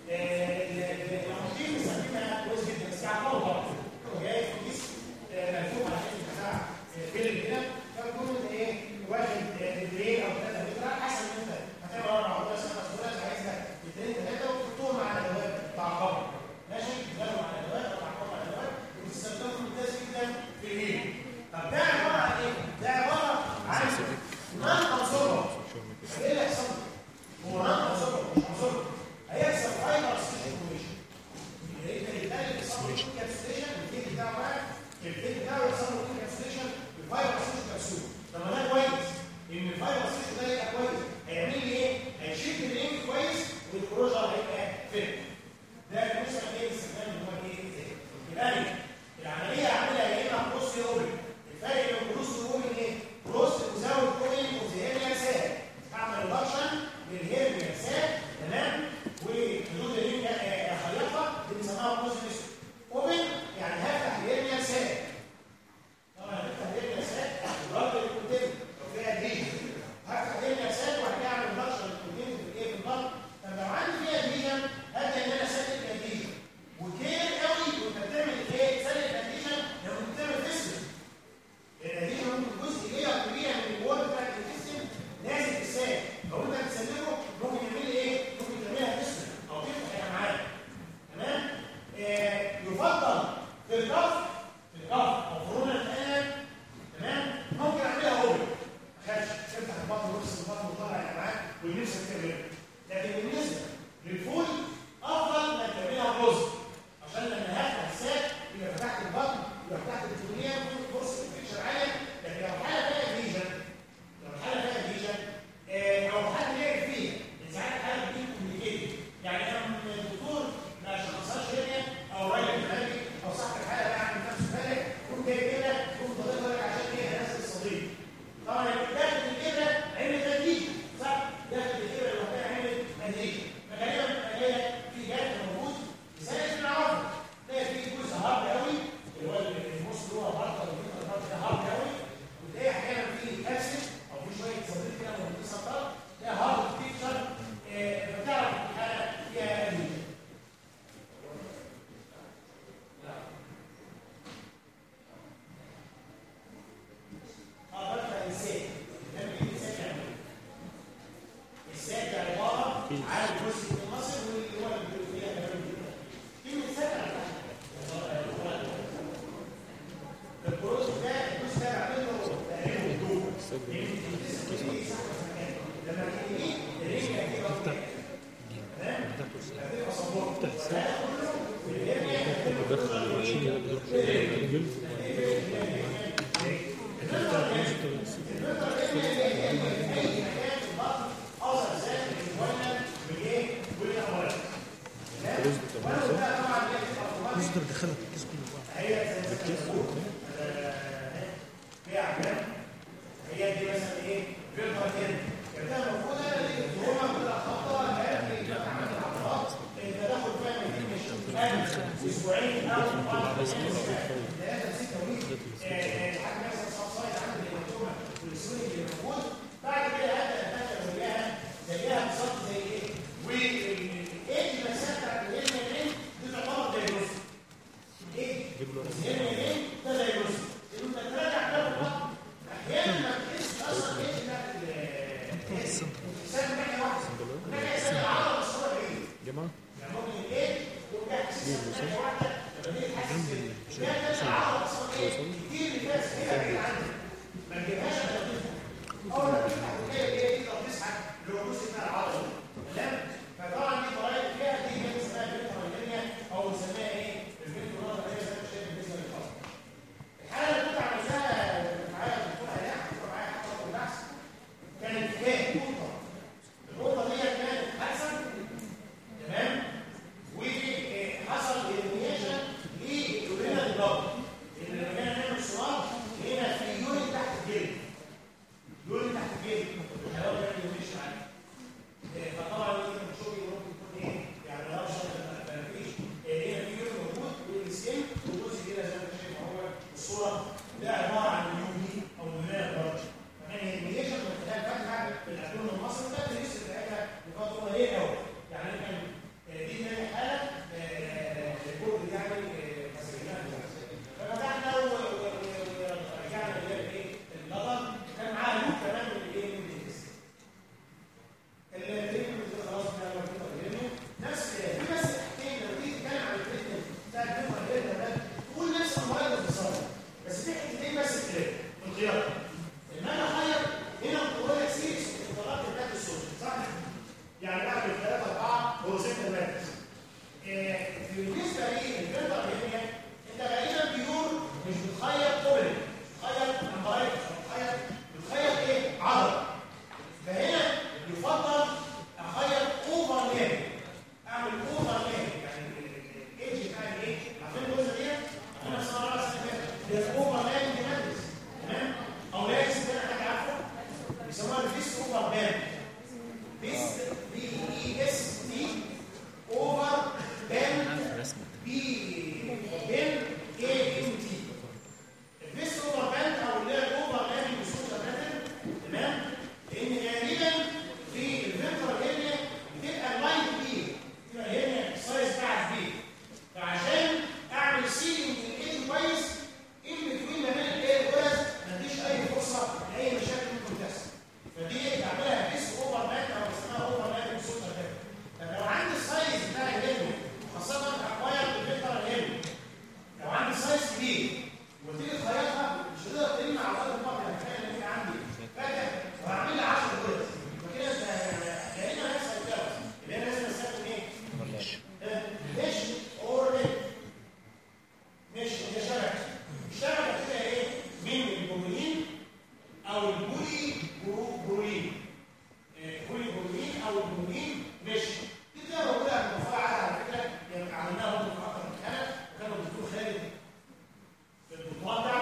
هو نقص هيحصل مصدر دخلها في الكيس كله بقى هي دي مثلا ايه فلتر كده كده المفروض انا دي التهمه بتبقى خطه انت تاخد فيها من مش اسبوعين او اربع ثلاثه سته ويك حاجه مثلا سبسايد عند الهيماتوما والسوري اللي موجود بعد كده هبدا اتاكد زيها زيها بالظبط زي ايه والايدج نفسها بتاعت الهيماتوما دي تعتبر دايجنوستيك ايه؟ الهيماتوما ده دايجنوستيك انت تراجع ده بالظبط احيانا ما بتحس اصلا ايه بتاعت الانسان ناحيه واحده ناحيه ثانيه العضله بس هو بعيد جماعة يعني ممكن الايه يرجع يحس ناحيه واحده لما تيجي تحس كده ده كده العضله بس هو ايه كتير اللي ناس كده بعيد عنها ما تجيبهاش الا تفتح اول ما تفتح وتلاقي ايه تقدر تسحب اللي هو جزء من العضله تمام فطبعا دي طريقه فيها دي اللي اسمها فيتامينيا او بنسميها ايه الفيتامينيا زي ما شايف بالنسبه للخصم الحاله اللي كنت عملتها معايا الدكتور علاء الدكتور معايا حضرتك بالعكس كانت كام نقطه النقطه دي كانت حادثه تمام وحصل اليمينيشن للورينا البلد اللي لما كان نعمل صراط هنا في يورين تحت الجلد يورين تحت الجلد الحيوان ده اليمينيشن عليه إيه، فطبعا انت بتشوفي ممكن يكون ايه يعني لو شرط ما فيش إيه، هنا في يورين موجود والسكين والجزء كده زي ما انت شايف هو الصوره ده عباره عن اليو دي او الورينا البلد يعني اليمينيشن بتلاقي فاتحه في الابدون المصري ده لسه بتاعتها بفتره ايه قوي يعني كان آه، دي تاني حاله آه، الجهد يعني آه، مسجلها ففتحنا و- و- و- ورجعنا ايه اللبن كان معاه لوك كمان من الايه من الجسم التريتمنت ده خلاص بقى لو كده غيره نفس في بس حاجتين لو تيجي تتكلم عن التريتمنت بتاع الجمله غيرها ده تقول نفس المواد بالظبط بس في حتتين بس اختلاف في الخيار لما انا اخير هنا بتقول لك سيريس الانتقالات بتاعت السوشيال صح؟ يعني بعد الثلاثه اربعه هو سته ماتش بالنسبه للفلتر هنا انت غالبا بيور مش بتخير كوبري بتخير امبرايت بتخير بتخير ايه؟ عضله فهنا يفضل اخير اوفر لير اعمل اوفر لير يعني الايدج بتاع الايه عارفين الجزء دي انا اسمها راس هي اوفر لير ديماتس تمام او لاكس ده حاجه عارفه بيسموها الفيست اوفر بان فيست بي اي اس تي اوفر بان بي بين اي ام تي الفيست اوفر بان او اللي هي الاوفر بان بصوره باترن تمام لان غالبا في الفلتر اريا بتبقى لايت بي بتبقى هنا السايز بتاعها كبير فعشان اعمل سيلينج للايد كويس ان بتوين ما بين الايه والجلد ما اديش اي فرصه لاي مشاكل ممكن تحصل فدي بعملها فيست اوفر بان او اسمها اوفر بان بصوره باترن طب لو عندي السايز بتاع الهيلو خاصه اكواير بالفلتر الهيلو لو عندي سايز كبير وتيجي تخيطها مش هتقدر تلم على الارض الفقر الحكايه اللي عندي فاكر وهعمل لي 10 دول فكده انت كاننا نفس الكلام اللي انا لازم استخدم ايه؟ مش اور مش هي شبكه الشبكه فيها ايه؟ من البروتين او البولي برو- برولين آه، بولي برولين او البروتين مش دي كده موجوده في المفاعل على فكره يعني عملناها برضه في اكتر من حاله وكان الدكتور خالد في الدكتوراه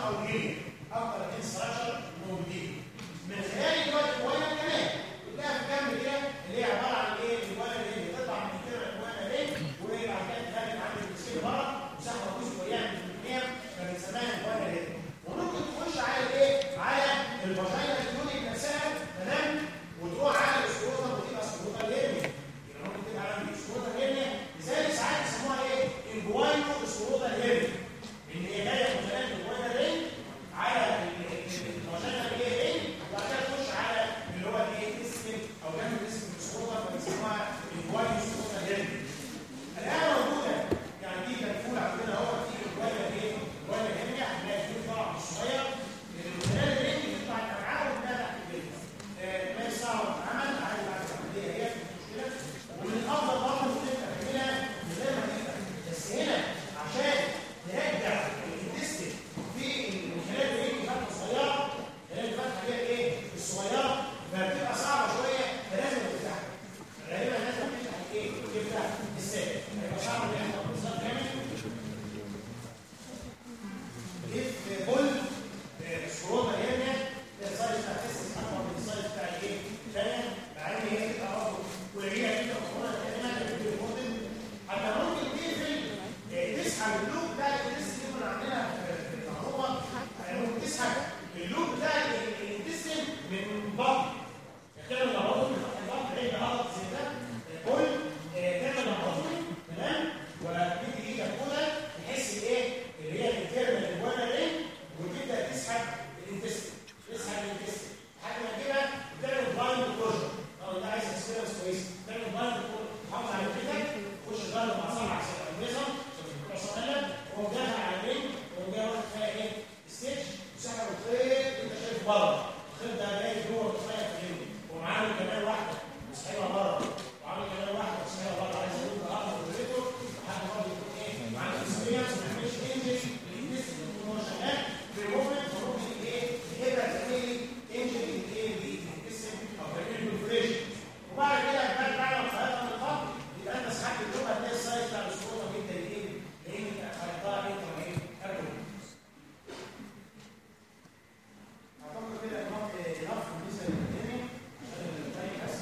موجودين اكتر من ستراكشر موجودين من خلال الوالد الوانا كمان بتلاقي في جنب كده اللي هي عباره عن ايه الوانا اللي بتطلع من كده الوانا ليه وبعد كده تخلي عندك السكين بره مساحه جزء ويعمل من فبنسميها الوانا ليه وممكن تخش على ايه على الفاجينا اليونيك نفسها تمام وتروح على الاسكروتا وتبقى اسكروتا ليرنيا يبقى ممكن تبقى على الاسكروتا ليرنيا لذلك ساعات يسموها ايه الجواينو اسكروتا ليرنيا ان هي جايه من خلال الجواينا رينج على الفاجينا اللي هي رينج وبعد كده تخش على اللي هو الايه اسم او جنب اسم الاسكروتا فبيسموها الجواينو اسكروتا ليرنيا الان موجوده يعني دي مدفونه عندنا اهو في الجواينا ايه الجواينا رينج هتلاقي فيه طبعا صغير من خلال الرينج يطلع الامعاء وتنادى تحت الجلد ما يصعب العمل عادي بعد العمليه هي مشكله ومن الافضل برضه ان انت تعملها من غير ما تفتح بس هنا عشان نرجع الانتستين في من خلال الرينج فتحه صغيره خلال الفتحه دي ايه الصغيره فبتبقى صعبه شويه فلازم تفتحها غالبا لازم تفتح الايه تفتح السائل هيبقى صعب ان احنا بالظبط نعمل if بول الشروط هنا السايز بتاع التست اكبر من السايز بتاع الايه؟ الثانيه مع ان هي تبقى برضه قليله جدا وخصوصا كمان بتبقى موديل حتى ممكن تقفل آه، تسحب اللوب بتاع التست اللي كنا عاملينها في في التجربه يعني ممكن تسحب اللوب بتاع التست من بطن تعمل لبطن البطن عيد غلط زي ده بول تعمل لبطن تمام وتدي ايدك كده تحس ايه اللي هي الانترنال الوانا رينج وتبدا تسحب الانتستين تسحب الانتستين لحد ما تجيبها تعمل بلايند كلوجر لو انت عايز اكسبيرينس كويس تعمل بلايند كلوجر تحافظ على كده خش جرب مع صبعك النظام عشان هو داخل على الرينج وهو جاي واخد فيها ايه ستيتش وسحب الخيط انت شايف بره الخيط ده جاي جوه الخيط في الرينج ومعاه كمان واحده مسحبها بره وعامل كمان واحده مسحبها بره عايز اقول ده اقرب للريتو لحد ما يكون ايه معاه اكسبيرينس ما يعملش انجري للجسم يكون هو شغال في الموفمنت فممكن ايه الابره تعمل لي انجري لايه للجسم او تعمل له بريشن وبعد كده بعد بعد ما خلطها من الخط يبقى انت سحبت اللغه هتلاقي السايز بتاع الاسطوره جدا ايه لان انت خلطها انت وايه اكل اعتقد كده ان هو نقف بالنسبه للدنيا عشان الثاني بس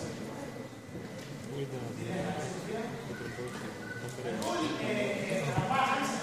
نقول أربعة خمسة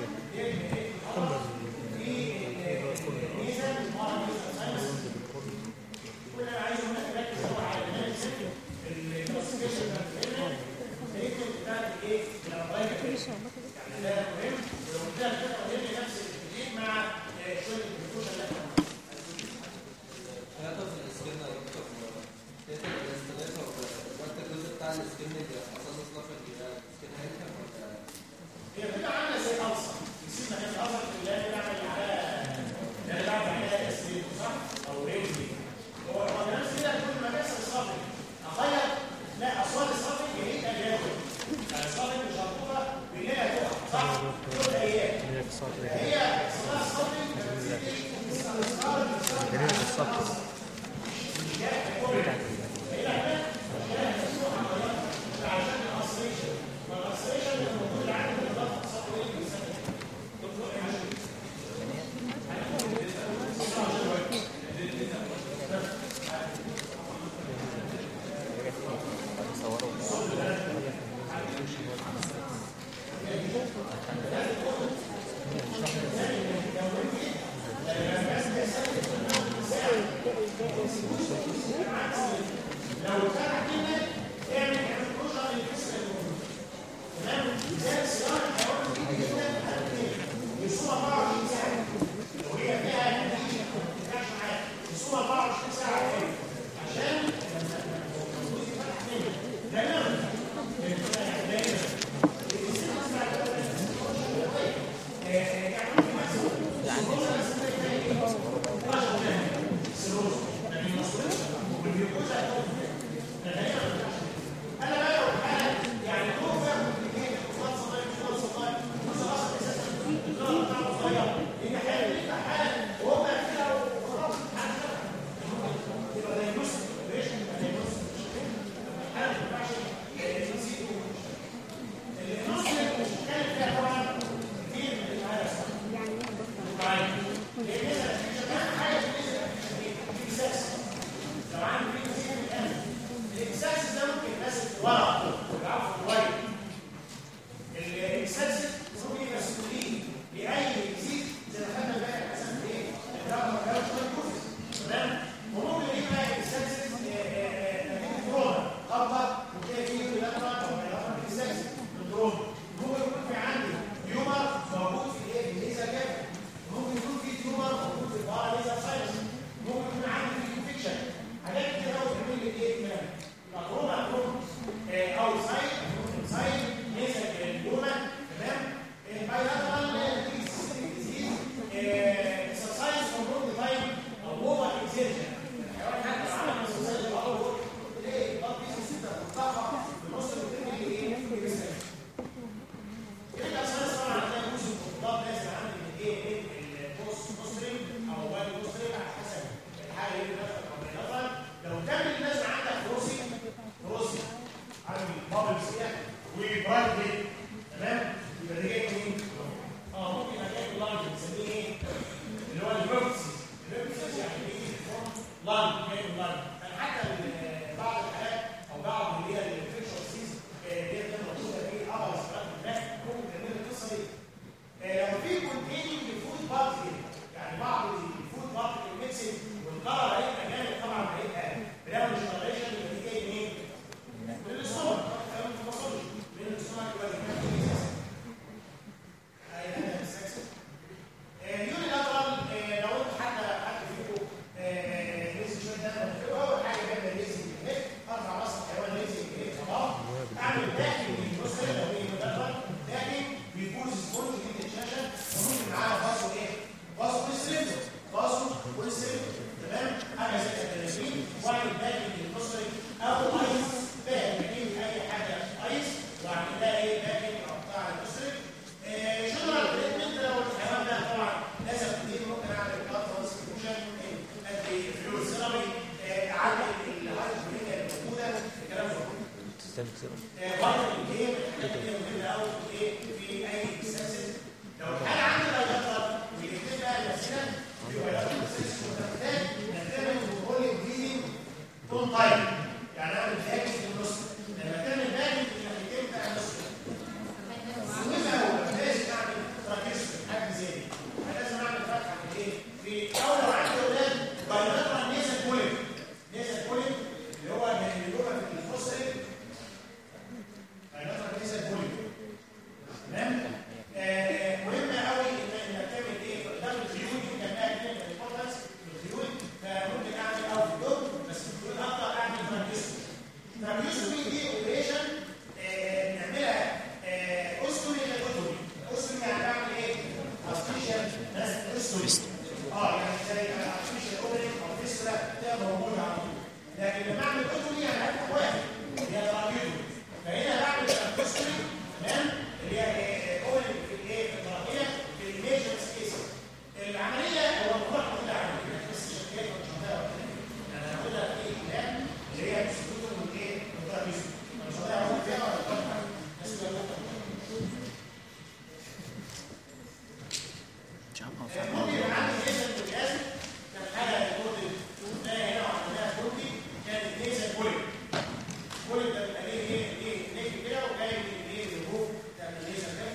في ميزة اسمها ميزة ساينس كنا عايز هنا نركز طبعا على الاناليسيس الكلاسيفيكيشن بتاعت الريتم بتاعت الايه؟ الابرايت يعني ده مهم ولو قلت لك كده قلنا نفس التدريب مع شويه البروتوكول اللي احنا ثلاثة في السكن يا دكتور ثلاثة في الاستغاثة وانت الجزء بتاع السكن اللي حصل له صلافة السكن هيركب ولا هي بتبقى عامله زي الالسر نسيب مكان الالسر اللي هي بنعمل عليها اللي هي بعمل عليها اسريت صح؟ او رينجي هو هو نفس كده كل ما بيحصل صافي اغير لا اصوات الصافي جديد اجازه يعني الصافي مش هتطلع بالليل هتقع صح؟ كل ايام هي اقتصاد هي اصلها الصافي جنيه الاقتصاد لا الريبتسيس الريبتسيس يعني بيجي فروم لان جاي من لان كان حتى ال- بعض الحالات او بعض اللي هي الانفكشن سيز اللي هي بتبقى موجوده في ابر سبات الباك ممكن تعمل القصه دي آه، لو في كونتيننج فود بارتي يعني بعض الفود بارتي ميكسنج والقرار هيبقى جامد طبعا هيبقى بنعمل جنريشن يبقى دي جاي منين؟ من السمك كلام في المصاري من السمك يبقى دي جاي هاي انا السكس اليوني لاترال لو انت حتى حد فيكم نزل شويه دم اول حاجه جايبه ريزنج هيك ارفع راس الحيوان ريزنج هيك خلاص اعمل داخل بص لو هي لاترال داخل بيفوز سبونج دي الشاشه وممكن معاها باسو ايه؟ باسو والسلندر باسو والسلندر تمام حاجه زي كده 30 واعمل داخل البصري او ايس باك بجيب اي حاجه ايس واعمل لها ايه باكينج او بتاع البصري جنرال تريتمنت لو الحيوان ده طبعا لازم كتير ممكن اعمل بلاد ترانسفيوجن ادي فلويد ثيرابي اعدل الهايدروجين الموجوده الكلام ده كله فيتامين ايه الحاجات دي مهمه قوي في ايه في اي سكسس لو الحاله عندي دايجاتر ويكتب بقى نفسنا في دايجاتر سكسس وتحتاج نعتمد كل بليدنج اون تايم يعني اعمل باكج في النص لما تعمل باكج في الناحيتين بتاع النص وإذا هو لازم اعمل تراكيز حاجه زي دي لازم اعمل فتحه في ايه في اول لو عندي اولاد بايلاترال نيزل كولين نيزل كولين اللي هو اللي هو في الفصل بايلاترال نيزل كولين تمام آه، مهم قوي ان انك تعمل ايه ده الخيول دي كان لها كده الامبورتنس الخيول فممكن اعمل او في الدور بس في الخيول اقدر اعمل تراكيزومي تراكيزومي دي اوبريشن نعملها اوستومي لايكوتومي اوستومي يعني بعمل ايه؟ ارتفيشال اوستومي اه يعني زي ارتفيشال اوبرينج او فيسترا ده موجود على طول لكن لما اعمل اوتومي يعني هفتح واحد اللي هي تراكيزومي فهنا بعمل ارتفيشال تمام اللي هي اوبرينج في الايه؟ في التراكيه في الايميجنس كيس العمليه هو الموضوع موجود عندي بس شكليات مش هتعرف انا هاخدها في كلام اللي هي بسكوتو والايه؟ والتراكيزومي مش هتعرف فيها ولا تفهم بس ده ممكن يبقى عندي نيزل بالجاز كان حاجه ريكوردد شفناها هنا وعملناها كوردي كانت نيزل كولي كولي ده بيبقى ليه ايه ليه ليه كده وجاي من ايه من الروف بتاع النيزل كده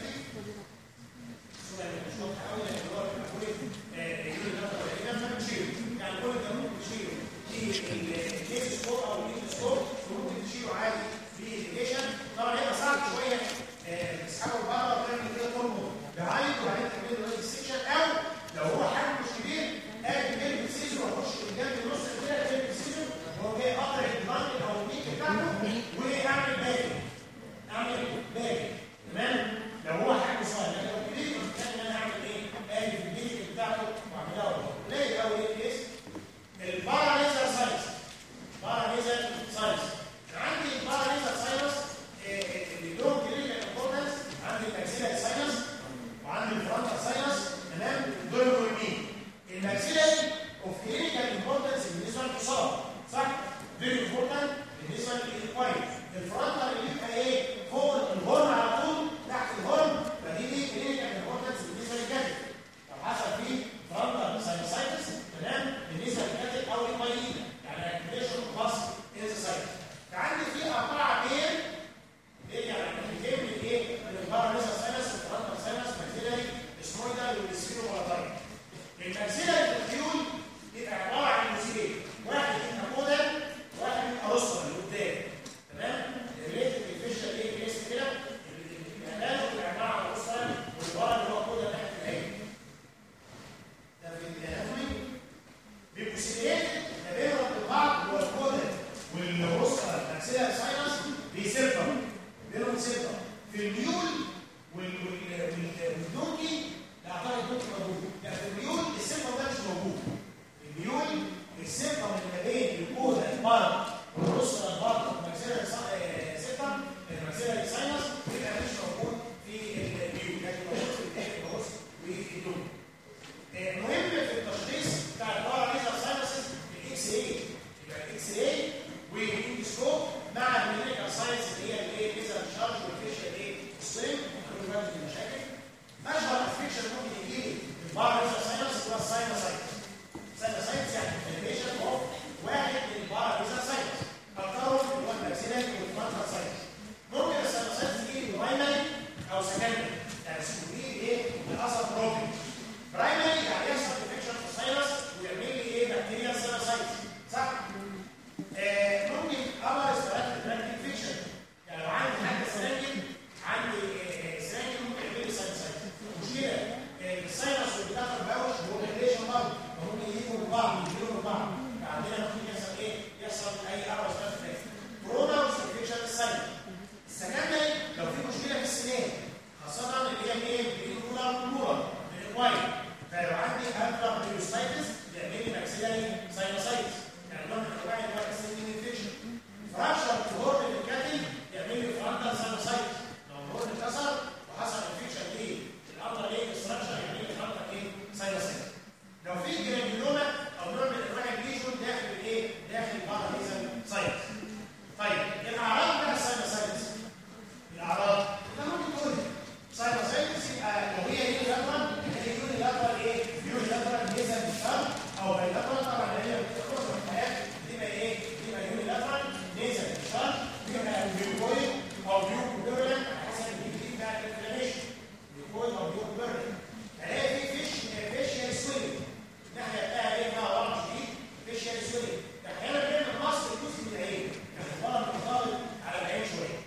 لو في جرانيولوما او نوع من انواع الليجون داخل الايه؟ داخل الباراميزم سايتس. طيب الاعراض بتاع الساينوسايتس الاعراض ده ممكن تقول ساينوسايتس يبقى لو هي يونيلاترال هي يونيلاترال ايه؟ يونيلاترال نيزل بالشرط او بايلاترال طبعا هي بتخرج من الحياه بتبقى ايه؟ بتبقى يونيلاترال نيزل بالشرط بتبقى بيوكويد او بيوكوبيرلان على حسب الجديد بتاع الانفلاميشن بيوكويد او بيوكوبيرلان الاقي في فيش فيشيال سويلنج الناحيه بتاعها ايه؟ انها ورم شديد فيشيال سويلنج احيانا بيعمل مصر الجزء من العين يعني الورم بيطالب على العين شويه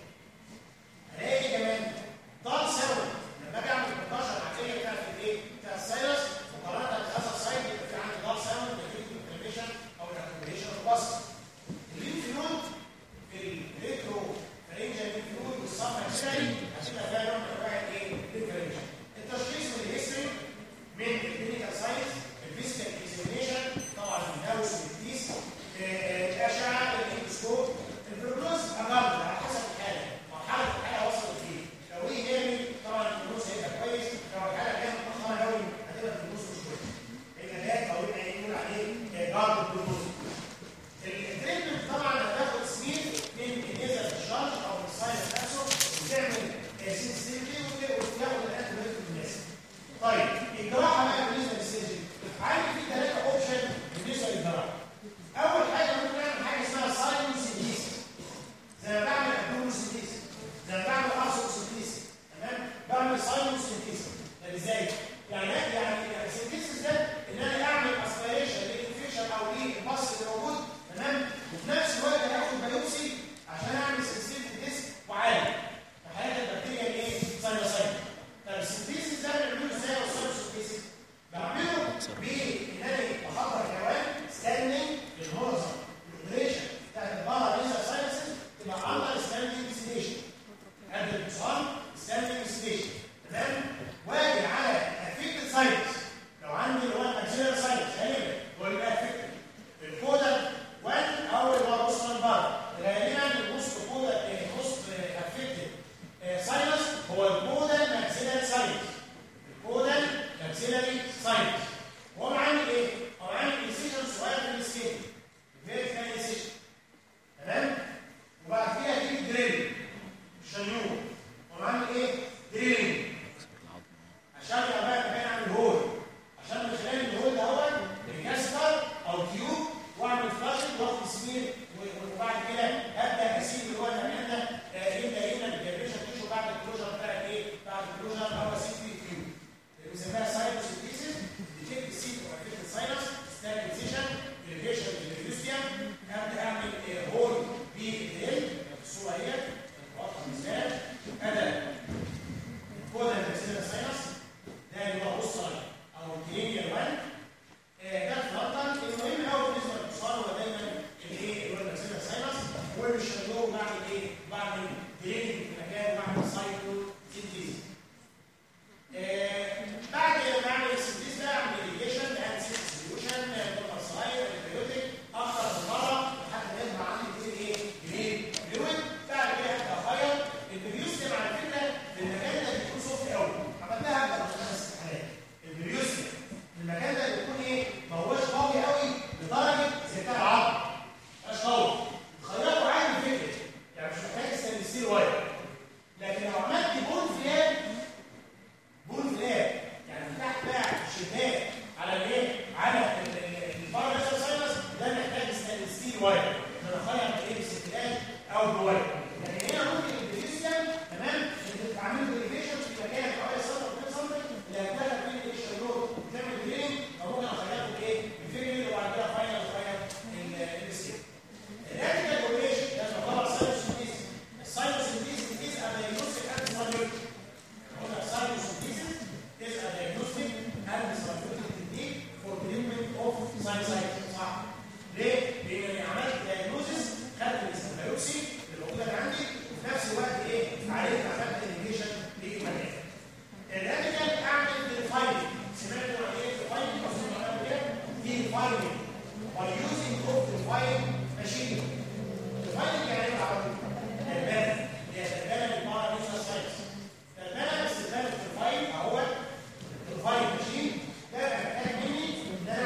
الاقي ايه كمان ضغط سوي لما اجي اعمل 11 عمليه بتاعت الايه بتاع السايرس مقارنه بهذا السايد يبقى في عندي ضغط سوي نتيجه الانفلاميشن او الاكوميشن البصر الليمف نود في الريترو فرنجال ليمف نود والصفحه الشمالي هتبقى فيها نوع من انواع الايه الانفلاميشن التشخيص من الهيستوري من الكلينيكال ساينس الفيزيكال اكزامينشن طبعا الهاوس والتيس الاشعه الاندوسكوب البروجنوز اقل على حسب الحاله مرحله الحاله وصلت فيه لو هي جامد طبعا البروجنوز هيبقى كويس لو الحاله كانت متاخره قوي هتبقى البروجنوز مش كويس هيبقى جات او يبقى يقول عليه جارد البروجنوز التريتمنت طبعا هتاخد سنين من النيزل الشارج او من الساينس نفسه وتعمل سنسيتيفيتي وتاخد الانتيبيوتيك المناسب طيب الجراحه بقى بالنسبه للسيرجري عندي في ثلاثه اوبشن بالنسبه للجراحه اول حاجه ممكن اعمل حاجه اسمها ساينوسيديس زي ما بعمل ابدوموسيديس زي ما بعمل ارثوسيديس تمام بعمل ساينوسيديس طب ازاي يعني يعني السيديس ده ان انا اعمل اسبيريشن للانفكشن او للبص اللي موجود تمام وفي نفس الوقت هاخد بايوبسي عشان اعمل سنسيتيف ديسك وعالج فحالات البكتيريا الايه ساينوسايت طب السنتيسيس ده بنعمله ازاي او الساينوسيديس بعمله بان انا بحضر حيوان ستاندنج للهورزون الاوبريشن بتاعت البارا ليزر ساينسز تبقى اندر ستاندنج سيديشن قبل الاتصال ستاندنج سيديشن تمام واجي على افكتد ساينس لو عندي اللي هو الاكسيلر ساينس غالبا هو اللي افكتد الكودا 1 او اللي هو بوست بار غالبا البوست كودا البوست افكتد ساينس هو الكودا ماكسيلر ساينس الكودا ماكسيلري ساينس هو عامل ايه؟ هو عامل انسيشن صغير في السكين فيري تاني انسيشن تمام؟ وبعد كده هتيجي دريل شنيور هو عامل ايه؟ دريلينج عشان بقى كمان اعمل هول عشان من خلال الهول ده هو بكاستر او تيوب واعمل فلاشنج واخد سمير وبعد كده ابدا اسيب اللي هو العمليه ده يبدا يبدا بالجريشن تيشو بعد الكلوجر بتاع ايه؟ بعد الكلوجر او اسيب فيه تيوب اللي بنسميها ساينوسيتيسيس ديتكت سيت وافكت ساينس ستابلايزيشن irrigation بالريفيوستيوم ابدا اعمل هول بالدريل الصوره اهي واضحه مثال ادى كودا المكسيلر ساينس ده اللي هو بص او الكلينيال 1 ده في لندن المهم قوي بالنسبه للاتصال هو دايما الايه اللي هو المكسيلر ساينس ومش هنقول بعمل ايه؟ بعمل درينج في مكان بعمل سايكلو سينتيز بعد ما اعمل السينتيز ده اعمل irrigation and solution نورمال سلايد انتيبيوتيك اكتر من مره لحد ما يطلع عندي كتير ايه؟ جرين فلويد بعد كده ابدا اغير البريوستيم على فكره في المكان ده بيكون سوفت قوي عملتها قبل خمس حالات البريوستيم في المكان ده بيكون ايه؟ ما هوش قوي قوي لدرجه زي بتاع العظم مش قوي خيطه عادي فكره يعني مش محتاج ستانلس ستيل واير لكن لو عملت بون فلاب بون فلاب يعني فتحت بقى الشباك على الايه؟ على الباراسيل ساينس ده محتاج ستانلس ستيل واير ان انا اخيط ايه بالستيلات او بواير لكن هنا ممكن البريوستيم تمام انت بتعمل بريفيشن في مكان حوالي سنه او 2 سم اللي هتدخل فيه الاكشن لود وتعمل درين او ممكن اخيطه بايه؟ بفيجر وبعد كده فاينل اخيط السكيل الراديكال اوبريشن ده يعتبر ساينوسيتيز الساينوسيتيز is a diagnostic and therapeutic قلنا ساينوسيتيز is a diagnostic and therapeutic technique for treatment of sinusitis صح ليه؟ لان انا عملت diagnosis خدت السيمبيوسي اللي موجوده عندي وفي نفس الوقت ايه؟ عالجت عملت irrigation للمكان الراديكال اعمل ديفايننج سمعتوا عن ايه ديفايننج او سمعتوا عن ايه؟ ديفايننج by using of defined machine defining يعني ايه بالعربي؟ تربانه هي تربانه بالمعنى بيزنس ساينس تربانه باستخدام الديفاين اهو الديفاين ماشين ده محتاج مني ان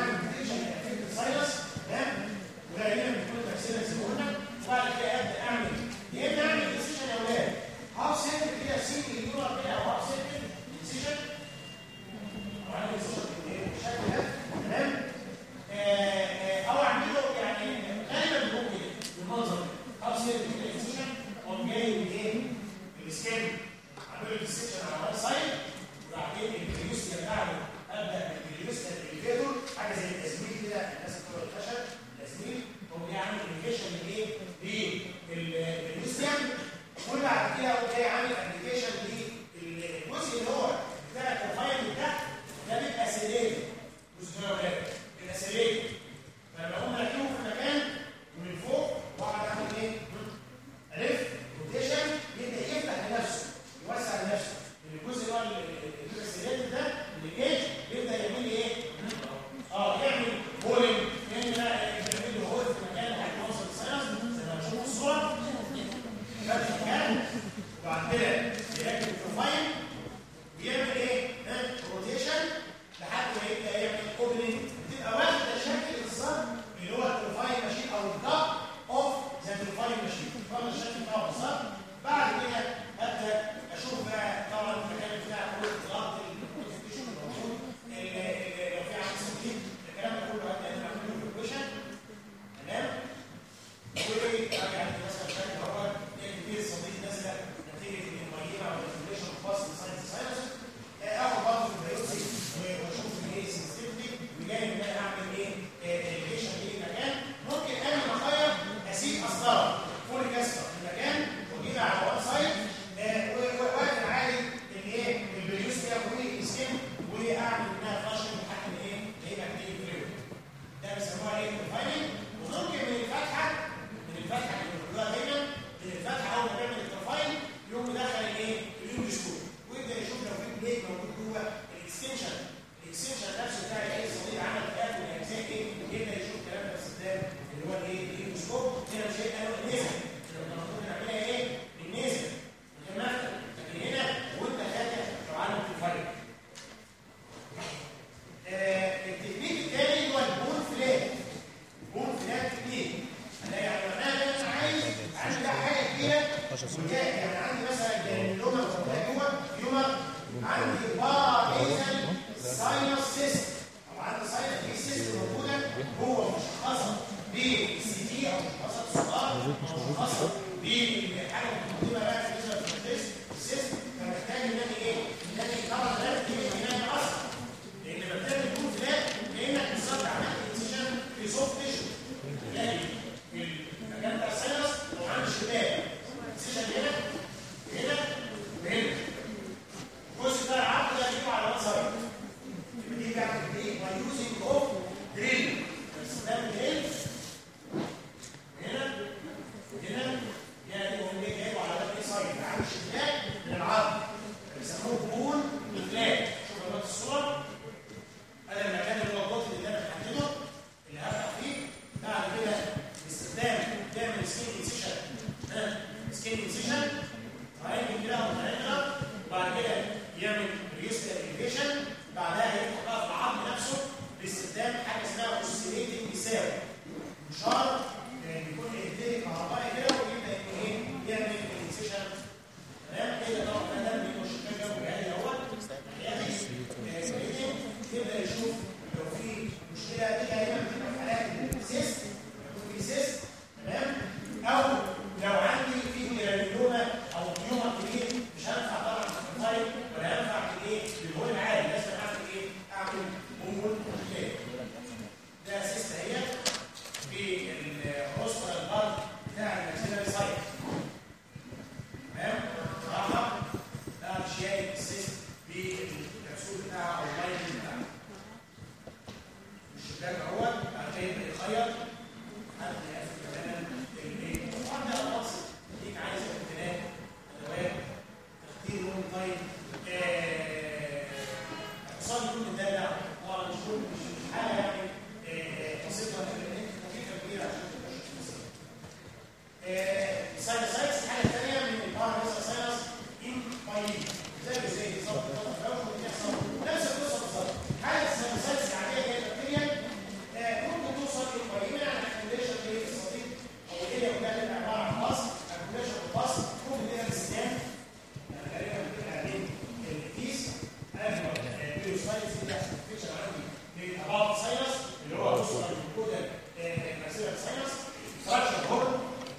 صغير حد يعرف كمان الايه طبعا ده مقصد ليك عايز امتلاك ادوات تختير لون طيب آه، اقتصاد يكون مدلع طبعا مش كل مش مش حاجه يعني آه، بسيطه لكن انت تكلفه كبيره عشان تخش في القصة. آه، ساينوسايتس الحاجه الثانيه من الباراميسا ساينس ان بايلين زي زي بالظبط التوافق اللي بيحصل نفس القصه بالظبط حاله الساينوسايتس العاديه هي بكتيريا آه، ممكن توصل للبايلين يعني اكيوميليشن للصديق او الاريا كلها تبقى عباره عن باص اكيوميليشن بالباص ممكن تبقى بالسنان يعني غالبا بتبقى بين الكيس ايوه البيوسايتس دي بتحصل فيكشن عندي للاباوت ساينس اللي هو وصل للكود الماسيرال ساينس فراكشر هورن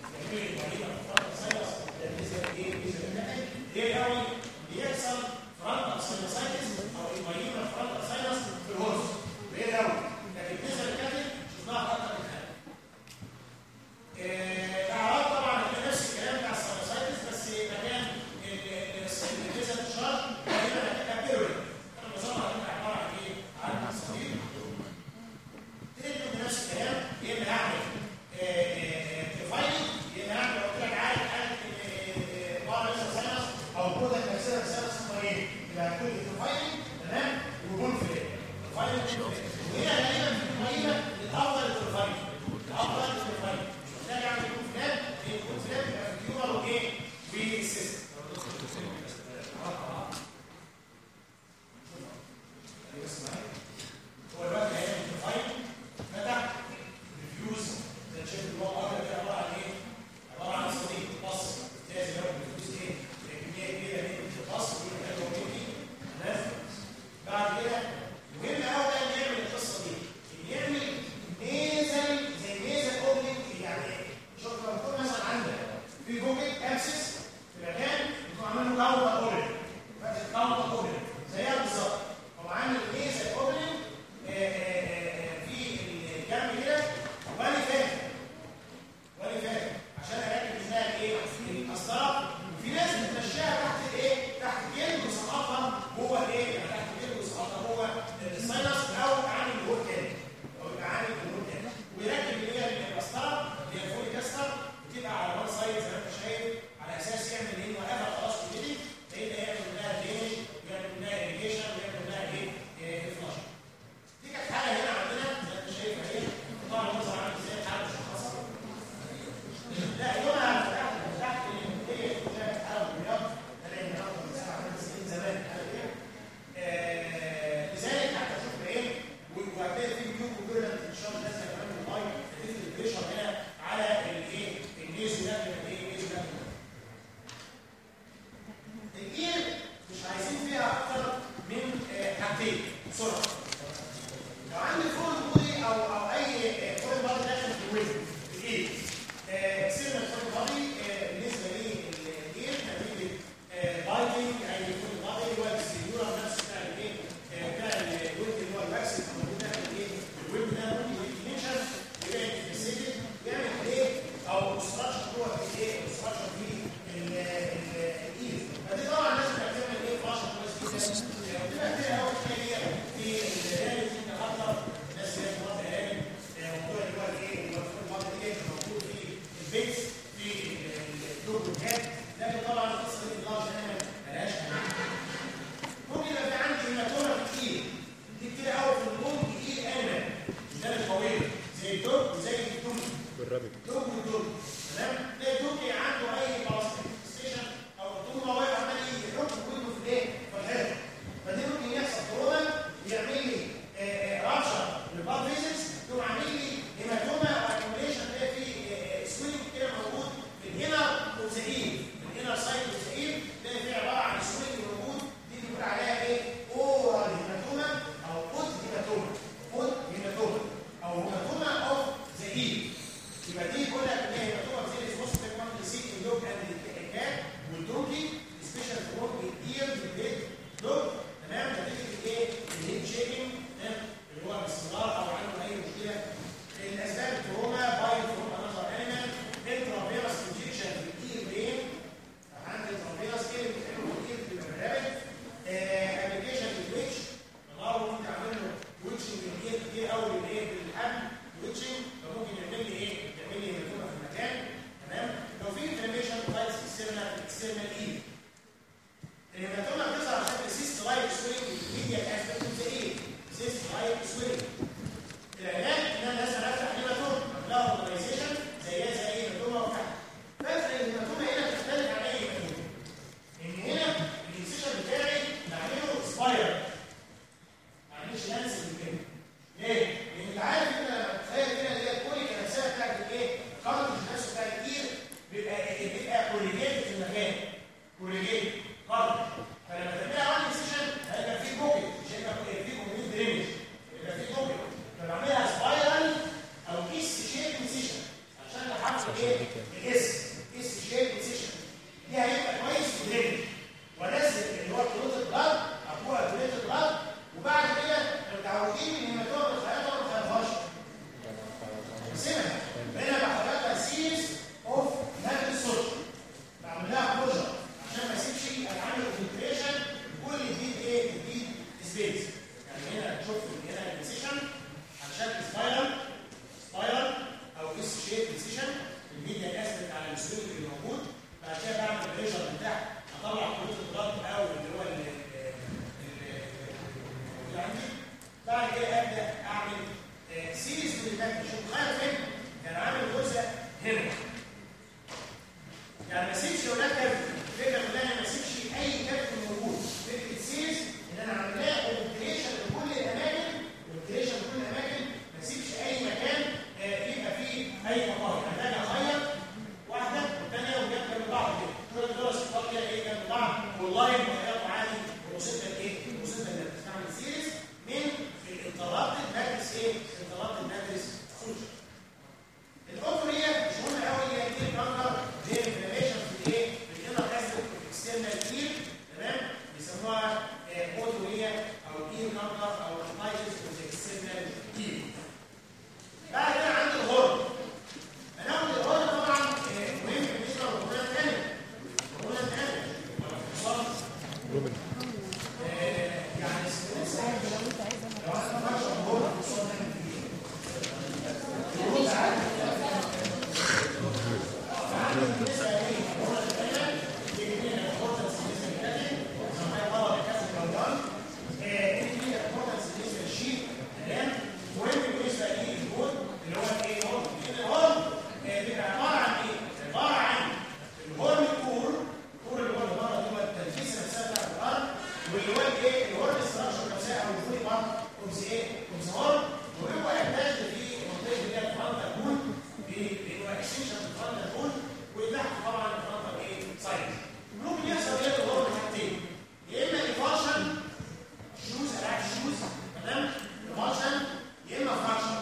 ايه قوي بيحصل فرونتال ساينسايتس او المايلينا فرونتال ساينس في الهورس ايه قوي لكن بالنسبه للكاتب شفناها اكتر من حاجه آه، الاعراض طبعا هي نفس الكلام بتاع الساينسايتس بس مكان الجزء الشرط غالبا هتبقى بيروري انا بصراحه هتبقى عباره عن ايه؟ عن صديق تقدر نفس الكلام يا اما اعمل فايل يا اما اعمل قلت لك عارف حاله بار ساينس او كود الكسر ساينس طريق يبقى هتكون فايل تمام وجون فليك فايل وهنا غالبا في المعينه الافضل الفايل الافضل الفايل ده يعني يكون فلان يكون فلان يبقى في الكيوبر وايه في السيستم هو دلوقتي هيعمل فايل فتح ريفيوز ده شايف اللي هو قرر ده عباره عن ايه؟ عباره عن صديق بص لازم ياخد ريفيوز ايه؟ كميه كبيره من البص ويبقى حلوه مني تمام؟ بعد كده مهم قوي بقى ان يعمل القصه دي ان يعمل نيزل زي نيزل اوبننج يعني ايه؟ شوف لما تكون مثلا عندك في بوكيت ابسس في مكان يكون عامل له كاونتر اوبننج فاتح كاونتر اوبننج زيها بالظبط هو عامل نيزل اوبننج في الجنب كده وبالي فاهم بالي فاهم عشان اركب ازاي ايه القسطره وفي ناس بتمشيها تحت الايه تحت الجلد وسقطها جوه الايه يعني تحت الجلد وسقطها جوه الساينس او عامل جهود تاني او يبقى عامل جهود تاني ويركب اللي هي القسطره اللي هي الفولي كاستر بتبقى على وان سايد زي ما انت شايف على اساس يعمل ايه وقفها خلاص وكده فيبقى يعمل منها درينج ويعمل منها اريجيشن ويعمل منها ايه فلاش دي كانت حاله هنا عندنا زي ما انت شايف اهي طبعا المنظر عامل ازاي حاله مشخصه لا يومها فتحت فتحت هي كلها حاله الرياض الاقي النهارده من سبع ثمان سنين زمان حاله ايه آه، لذلك حتى شوف ايه وهتلاقي في فيديو كوبيرنت ان شاء الله نازل كمان من اللايف هتلاقي البريشر هنا على الايه النيزو ده من الايه النيزو ده من الاير مش عايزين فيها اكتر من آه، حاجتين بسرعه لو عندي فول بودي او او اي فول بودي داخل في الوزن في الايد سيرنا الفول بودي بالنسبه للايد نتيجه بايتنج اي فول بودي اللي هو السيلولار نفس بتاع الايه آه، بتاع الويب اللي هو الواكس اللي موجود داخل الايه الويب ده ممكن يتنشر يبقى انفستيجيت يعمل ايه او ستراكشر جوه الايه ستراكشر في ال- ال- الايد فدي طبعا لازم تعمل ايه فلاش كويس جدا بتبقى كتير قوي في الريالي انت اكتر الناس اللي هي مواد الريالي موضوع اللي هو الايه اللي هو المواد دي موجود في البيتس في الدور والهاد لكن طبعا القصه دي اللارج انيمال ملهاش امان ممكن يبقى في عندي هيماتوما كتير دي كتير قوي في البون كتير انيمال مش ده الطويل زي الدوب وزي الدوب بالرابط دوب ودوب تمام تلاقي دوب عنده اي بلاستيك ستيشن او طول ما واقف عمال يحط ويده في الايه في الحيط فدي ممكن يحصل تروما يعمل لي رابشر للبلاد فيزيكس يقوم عامل لي هيماتوما اكيوميشن تلاقي في سوينج كده موجود في الانر وزئيل في الانر سايد وزئيل تلاقي فيه عباره عن سوينج موجود دي بنقول عليها ايه اورال هيماتوما او اوت هيماتوما اوت هيماتوما او هيماتوما او زئيل يبقى دي بقول لك ان هي مكتوبه في سيريس بوست كوانت سي اللوب اند الكات والدوكي سبيشال فور الاير بالبيت دوب تمام نتيجه الايه؟ الهيد شيكينج تمام اللي هو باستمرار او عنده اي مشكله الاسباب التروما باي فروم انذر انيمال انترافيروس انجكشن في الاير برين عند الانترافيروس ايه اللي بتعمله في الاير بيبقى برابط ابلكيشن للويتش الغرض ان انت عامل له ويتشنج للاير كتير قوي للايه؟ بالحبل ويتشنج العلاج ان انا لازم افتح هيماتوم لا اورجنايزيشن زيها زي ايه هيماتوما وبتاع فاكر الهيماتوما هنا بتختلف عن اي هيماتوما ان هنا الانسيشن بتاعي بعمله سبايرال ما عنديش لانس كده ليه؟ لان انت عارف انت لما تخيل كده اللي هي الكوليك نفسها بتاعت الايه؟ كارتج نفسه بتاع الكير بيبقى بيبقى كوليجيت في المكان كوليجيت كارتج فلما تعملها وان انسيشن هيبقى في بوكيت مش هيبقى في كومبليت درينج يبقى في بوكيت فبعملها سبايرال او اس شيب انسيشن عشان احقق ايه؟ الاس اس شيب انسيشن دي هيبقى كويس في درينج وانزل اللي هو كلوت بلاد اقوى كلوت بلاد وبعد كده متعودين ان الهيماتوما بالخياطه ما تخيطهاش سيبها هنا بحضرتها سيريز اوف نقل السولج بعمل لها كلوجر عشان ما اسيبش اتعامل فلتريشن كل جديد ايه جديد سبيس يعني هنا شوف هنا الانسيشن هنشكل سبايرال سبايرال او اس شيب انسيشن الميديا اثبت على السلوك اللي موجود بعد كده بعمل بريشر من تحت اطلع كلوت البلاد او اللي هو ال- ال- ال- اللي عندي بعد كده ابدا اعمل سيريز من الباك شوف خايف فين كان عامل جزء هنا يعني ما اسيبش ولا كارت الفكره كلها انا ما اسيبش اي كارت موجود فكره سيريز ان انا اعمل لها اوبتريشن لكل الاماكن اوبتريشن لكل الاماكن ما اسيبش اي مكان آه، يبقى فيه اي مقاطع محتاج اخيط واحده والثانيه وجنب جنب بعض كده كل دول صفات كده ايه جنب بعض واللاين مخيطه عادي ووصلت ايه وصلت انك تستعمل سيريز من الانترابتد ماتريس ايه انترابتد ماتريس سوشيال الاوتو هي مش مهمه قوي هي كتير كانكر دي انفلاميشن في الايه في الانر اسيد اكسترنال كتير تمام بيسموها اوتو هي او اير كانكر او انتايتس في الاكسترنال كتير بعد كده عندي الهورن هناخد الهورن طبعا آه، مهم بالنسبه للهرمونات الثانيه الهرمونات الثانيه خصوصا رومن يعني لو انا ما هرمون خصوصا واللي هو الايه اللي هو الاستراكشر نفسها او الفولي بارت اوف ايه اوف وهو يحتاج في منطقه اللي هي الفرونتال بول لانه اكستنشن في الفرونتال بول وتحت طبعا الفرونتال ايه سايد ممكن يحصل ايه الغرض حاجتين يا اما ايفاشن شوز الاك شوز تمام ايفاشن يا اما فراكشن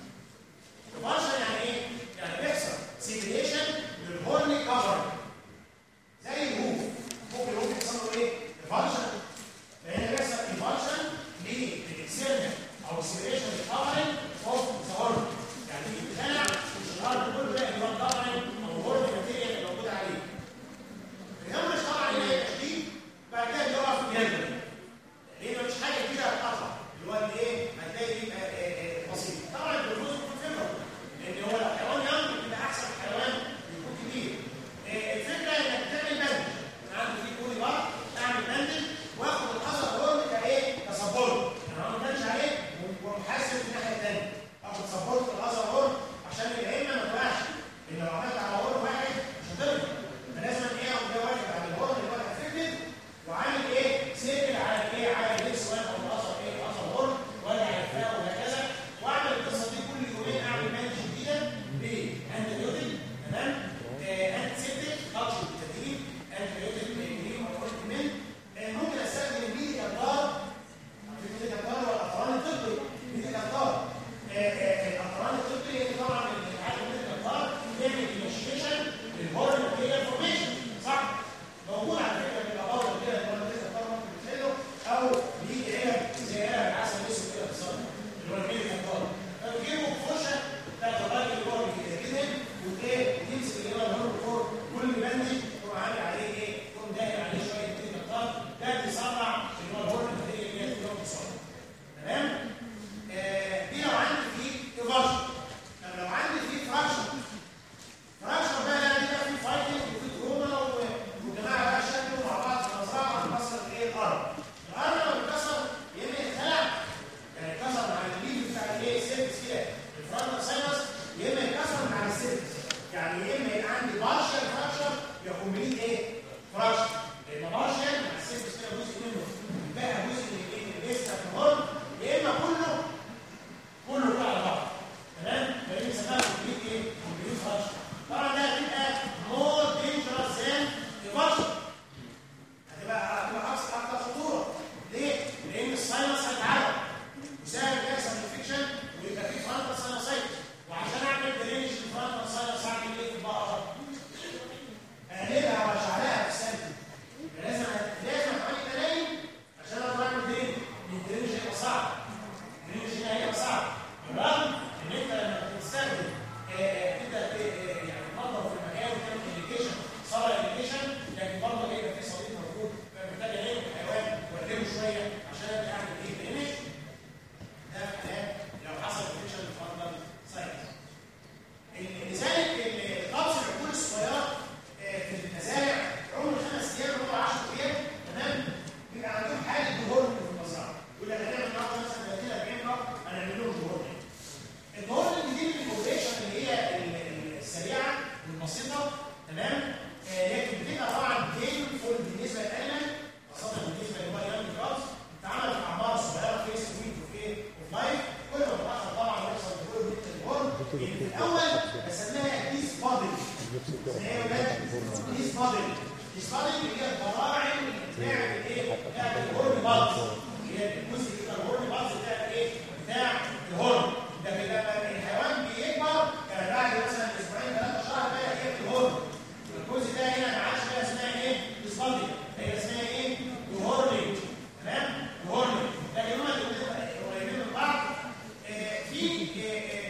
ايفاشن يعني ايه؟ يعني بيحصل سيجريشن للهورن كفر زي الهوف ممكن الهوف يحصل له ايه؟ ايفاشن لان بيحصل ايفاشن للاكسيرنال او سيجريشن للكفرنج اوف ذا هورن يعني بيتخلع مش الهارد كله ده اللي هو الكفرنج او الهورن ماتيريال اللي موجود عليه الهمش طبعا هنا يبقى شديد بعد كده بيقع في الجنب ليه مفيش حاجه كده هتقطع اللي هو الايه هتلاقي دي آه، آه، آه، بسيط طبعا الجلوكوز بيكون فيبر لان هو لو حيوان يوم بيبقى احسن حيوان بيكون كبير آه، الفكره انك تعمل بندج انا عندي في كولي بار اعمل بندج واخد الاثر هورن كايه كسبورت انا ما عملتش عليه ومحسن في الناحيه الثانيه اخد سبورت الاثر هورن عشان الائمه ما تقعش ان لو عملت على هورن واحد مش هترجع فلازم ايه اخد ده واحد على الهورن اللي هو افكتد وعامل ايه سيركل على ايه على الاكس 1 او الاثر ايه الاثر هورن ولا على الفاء وهكذا واعمل القصه دي كل يومين اعمل مانج جديده بانتيبيوتيك تمام انتي سيبتيك خلط بالتدريب انتيبيوتيك كريم او كورتيمين ممكن استخدم الميديكال دار الميديكال دار هو الافران الطبي الميديكال دار في الاول بسميها ديس بادل ديس بادل ديس بادل هي البراعم اللي بتعمل ايه؟ بتاعت الهورن بالز هي الجزء بتاع الهورن بالز بتاع ايه؟ بتاع الهورن لكن لما الحيوان بيكبر يعني بعد مثلا اسبوعين ثلاثة شهر بقى هي في الهورن الجزء ده هنا ما عادش بقى اسمها ايه؟ ديس بادل هي اسمها ايه؟ الهورنينج تمام؟ الهورنينج لكن هما الاثنين قريبين من بعض آه، في آه،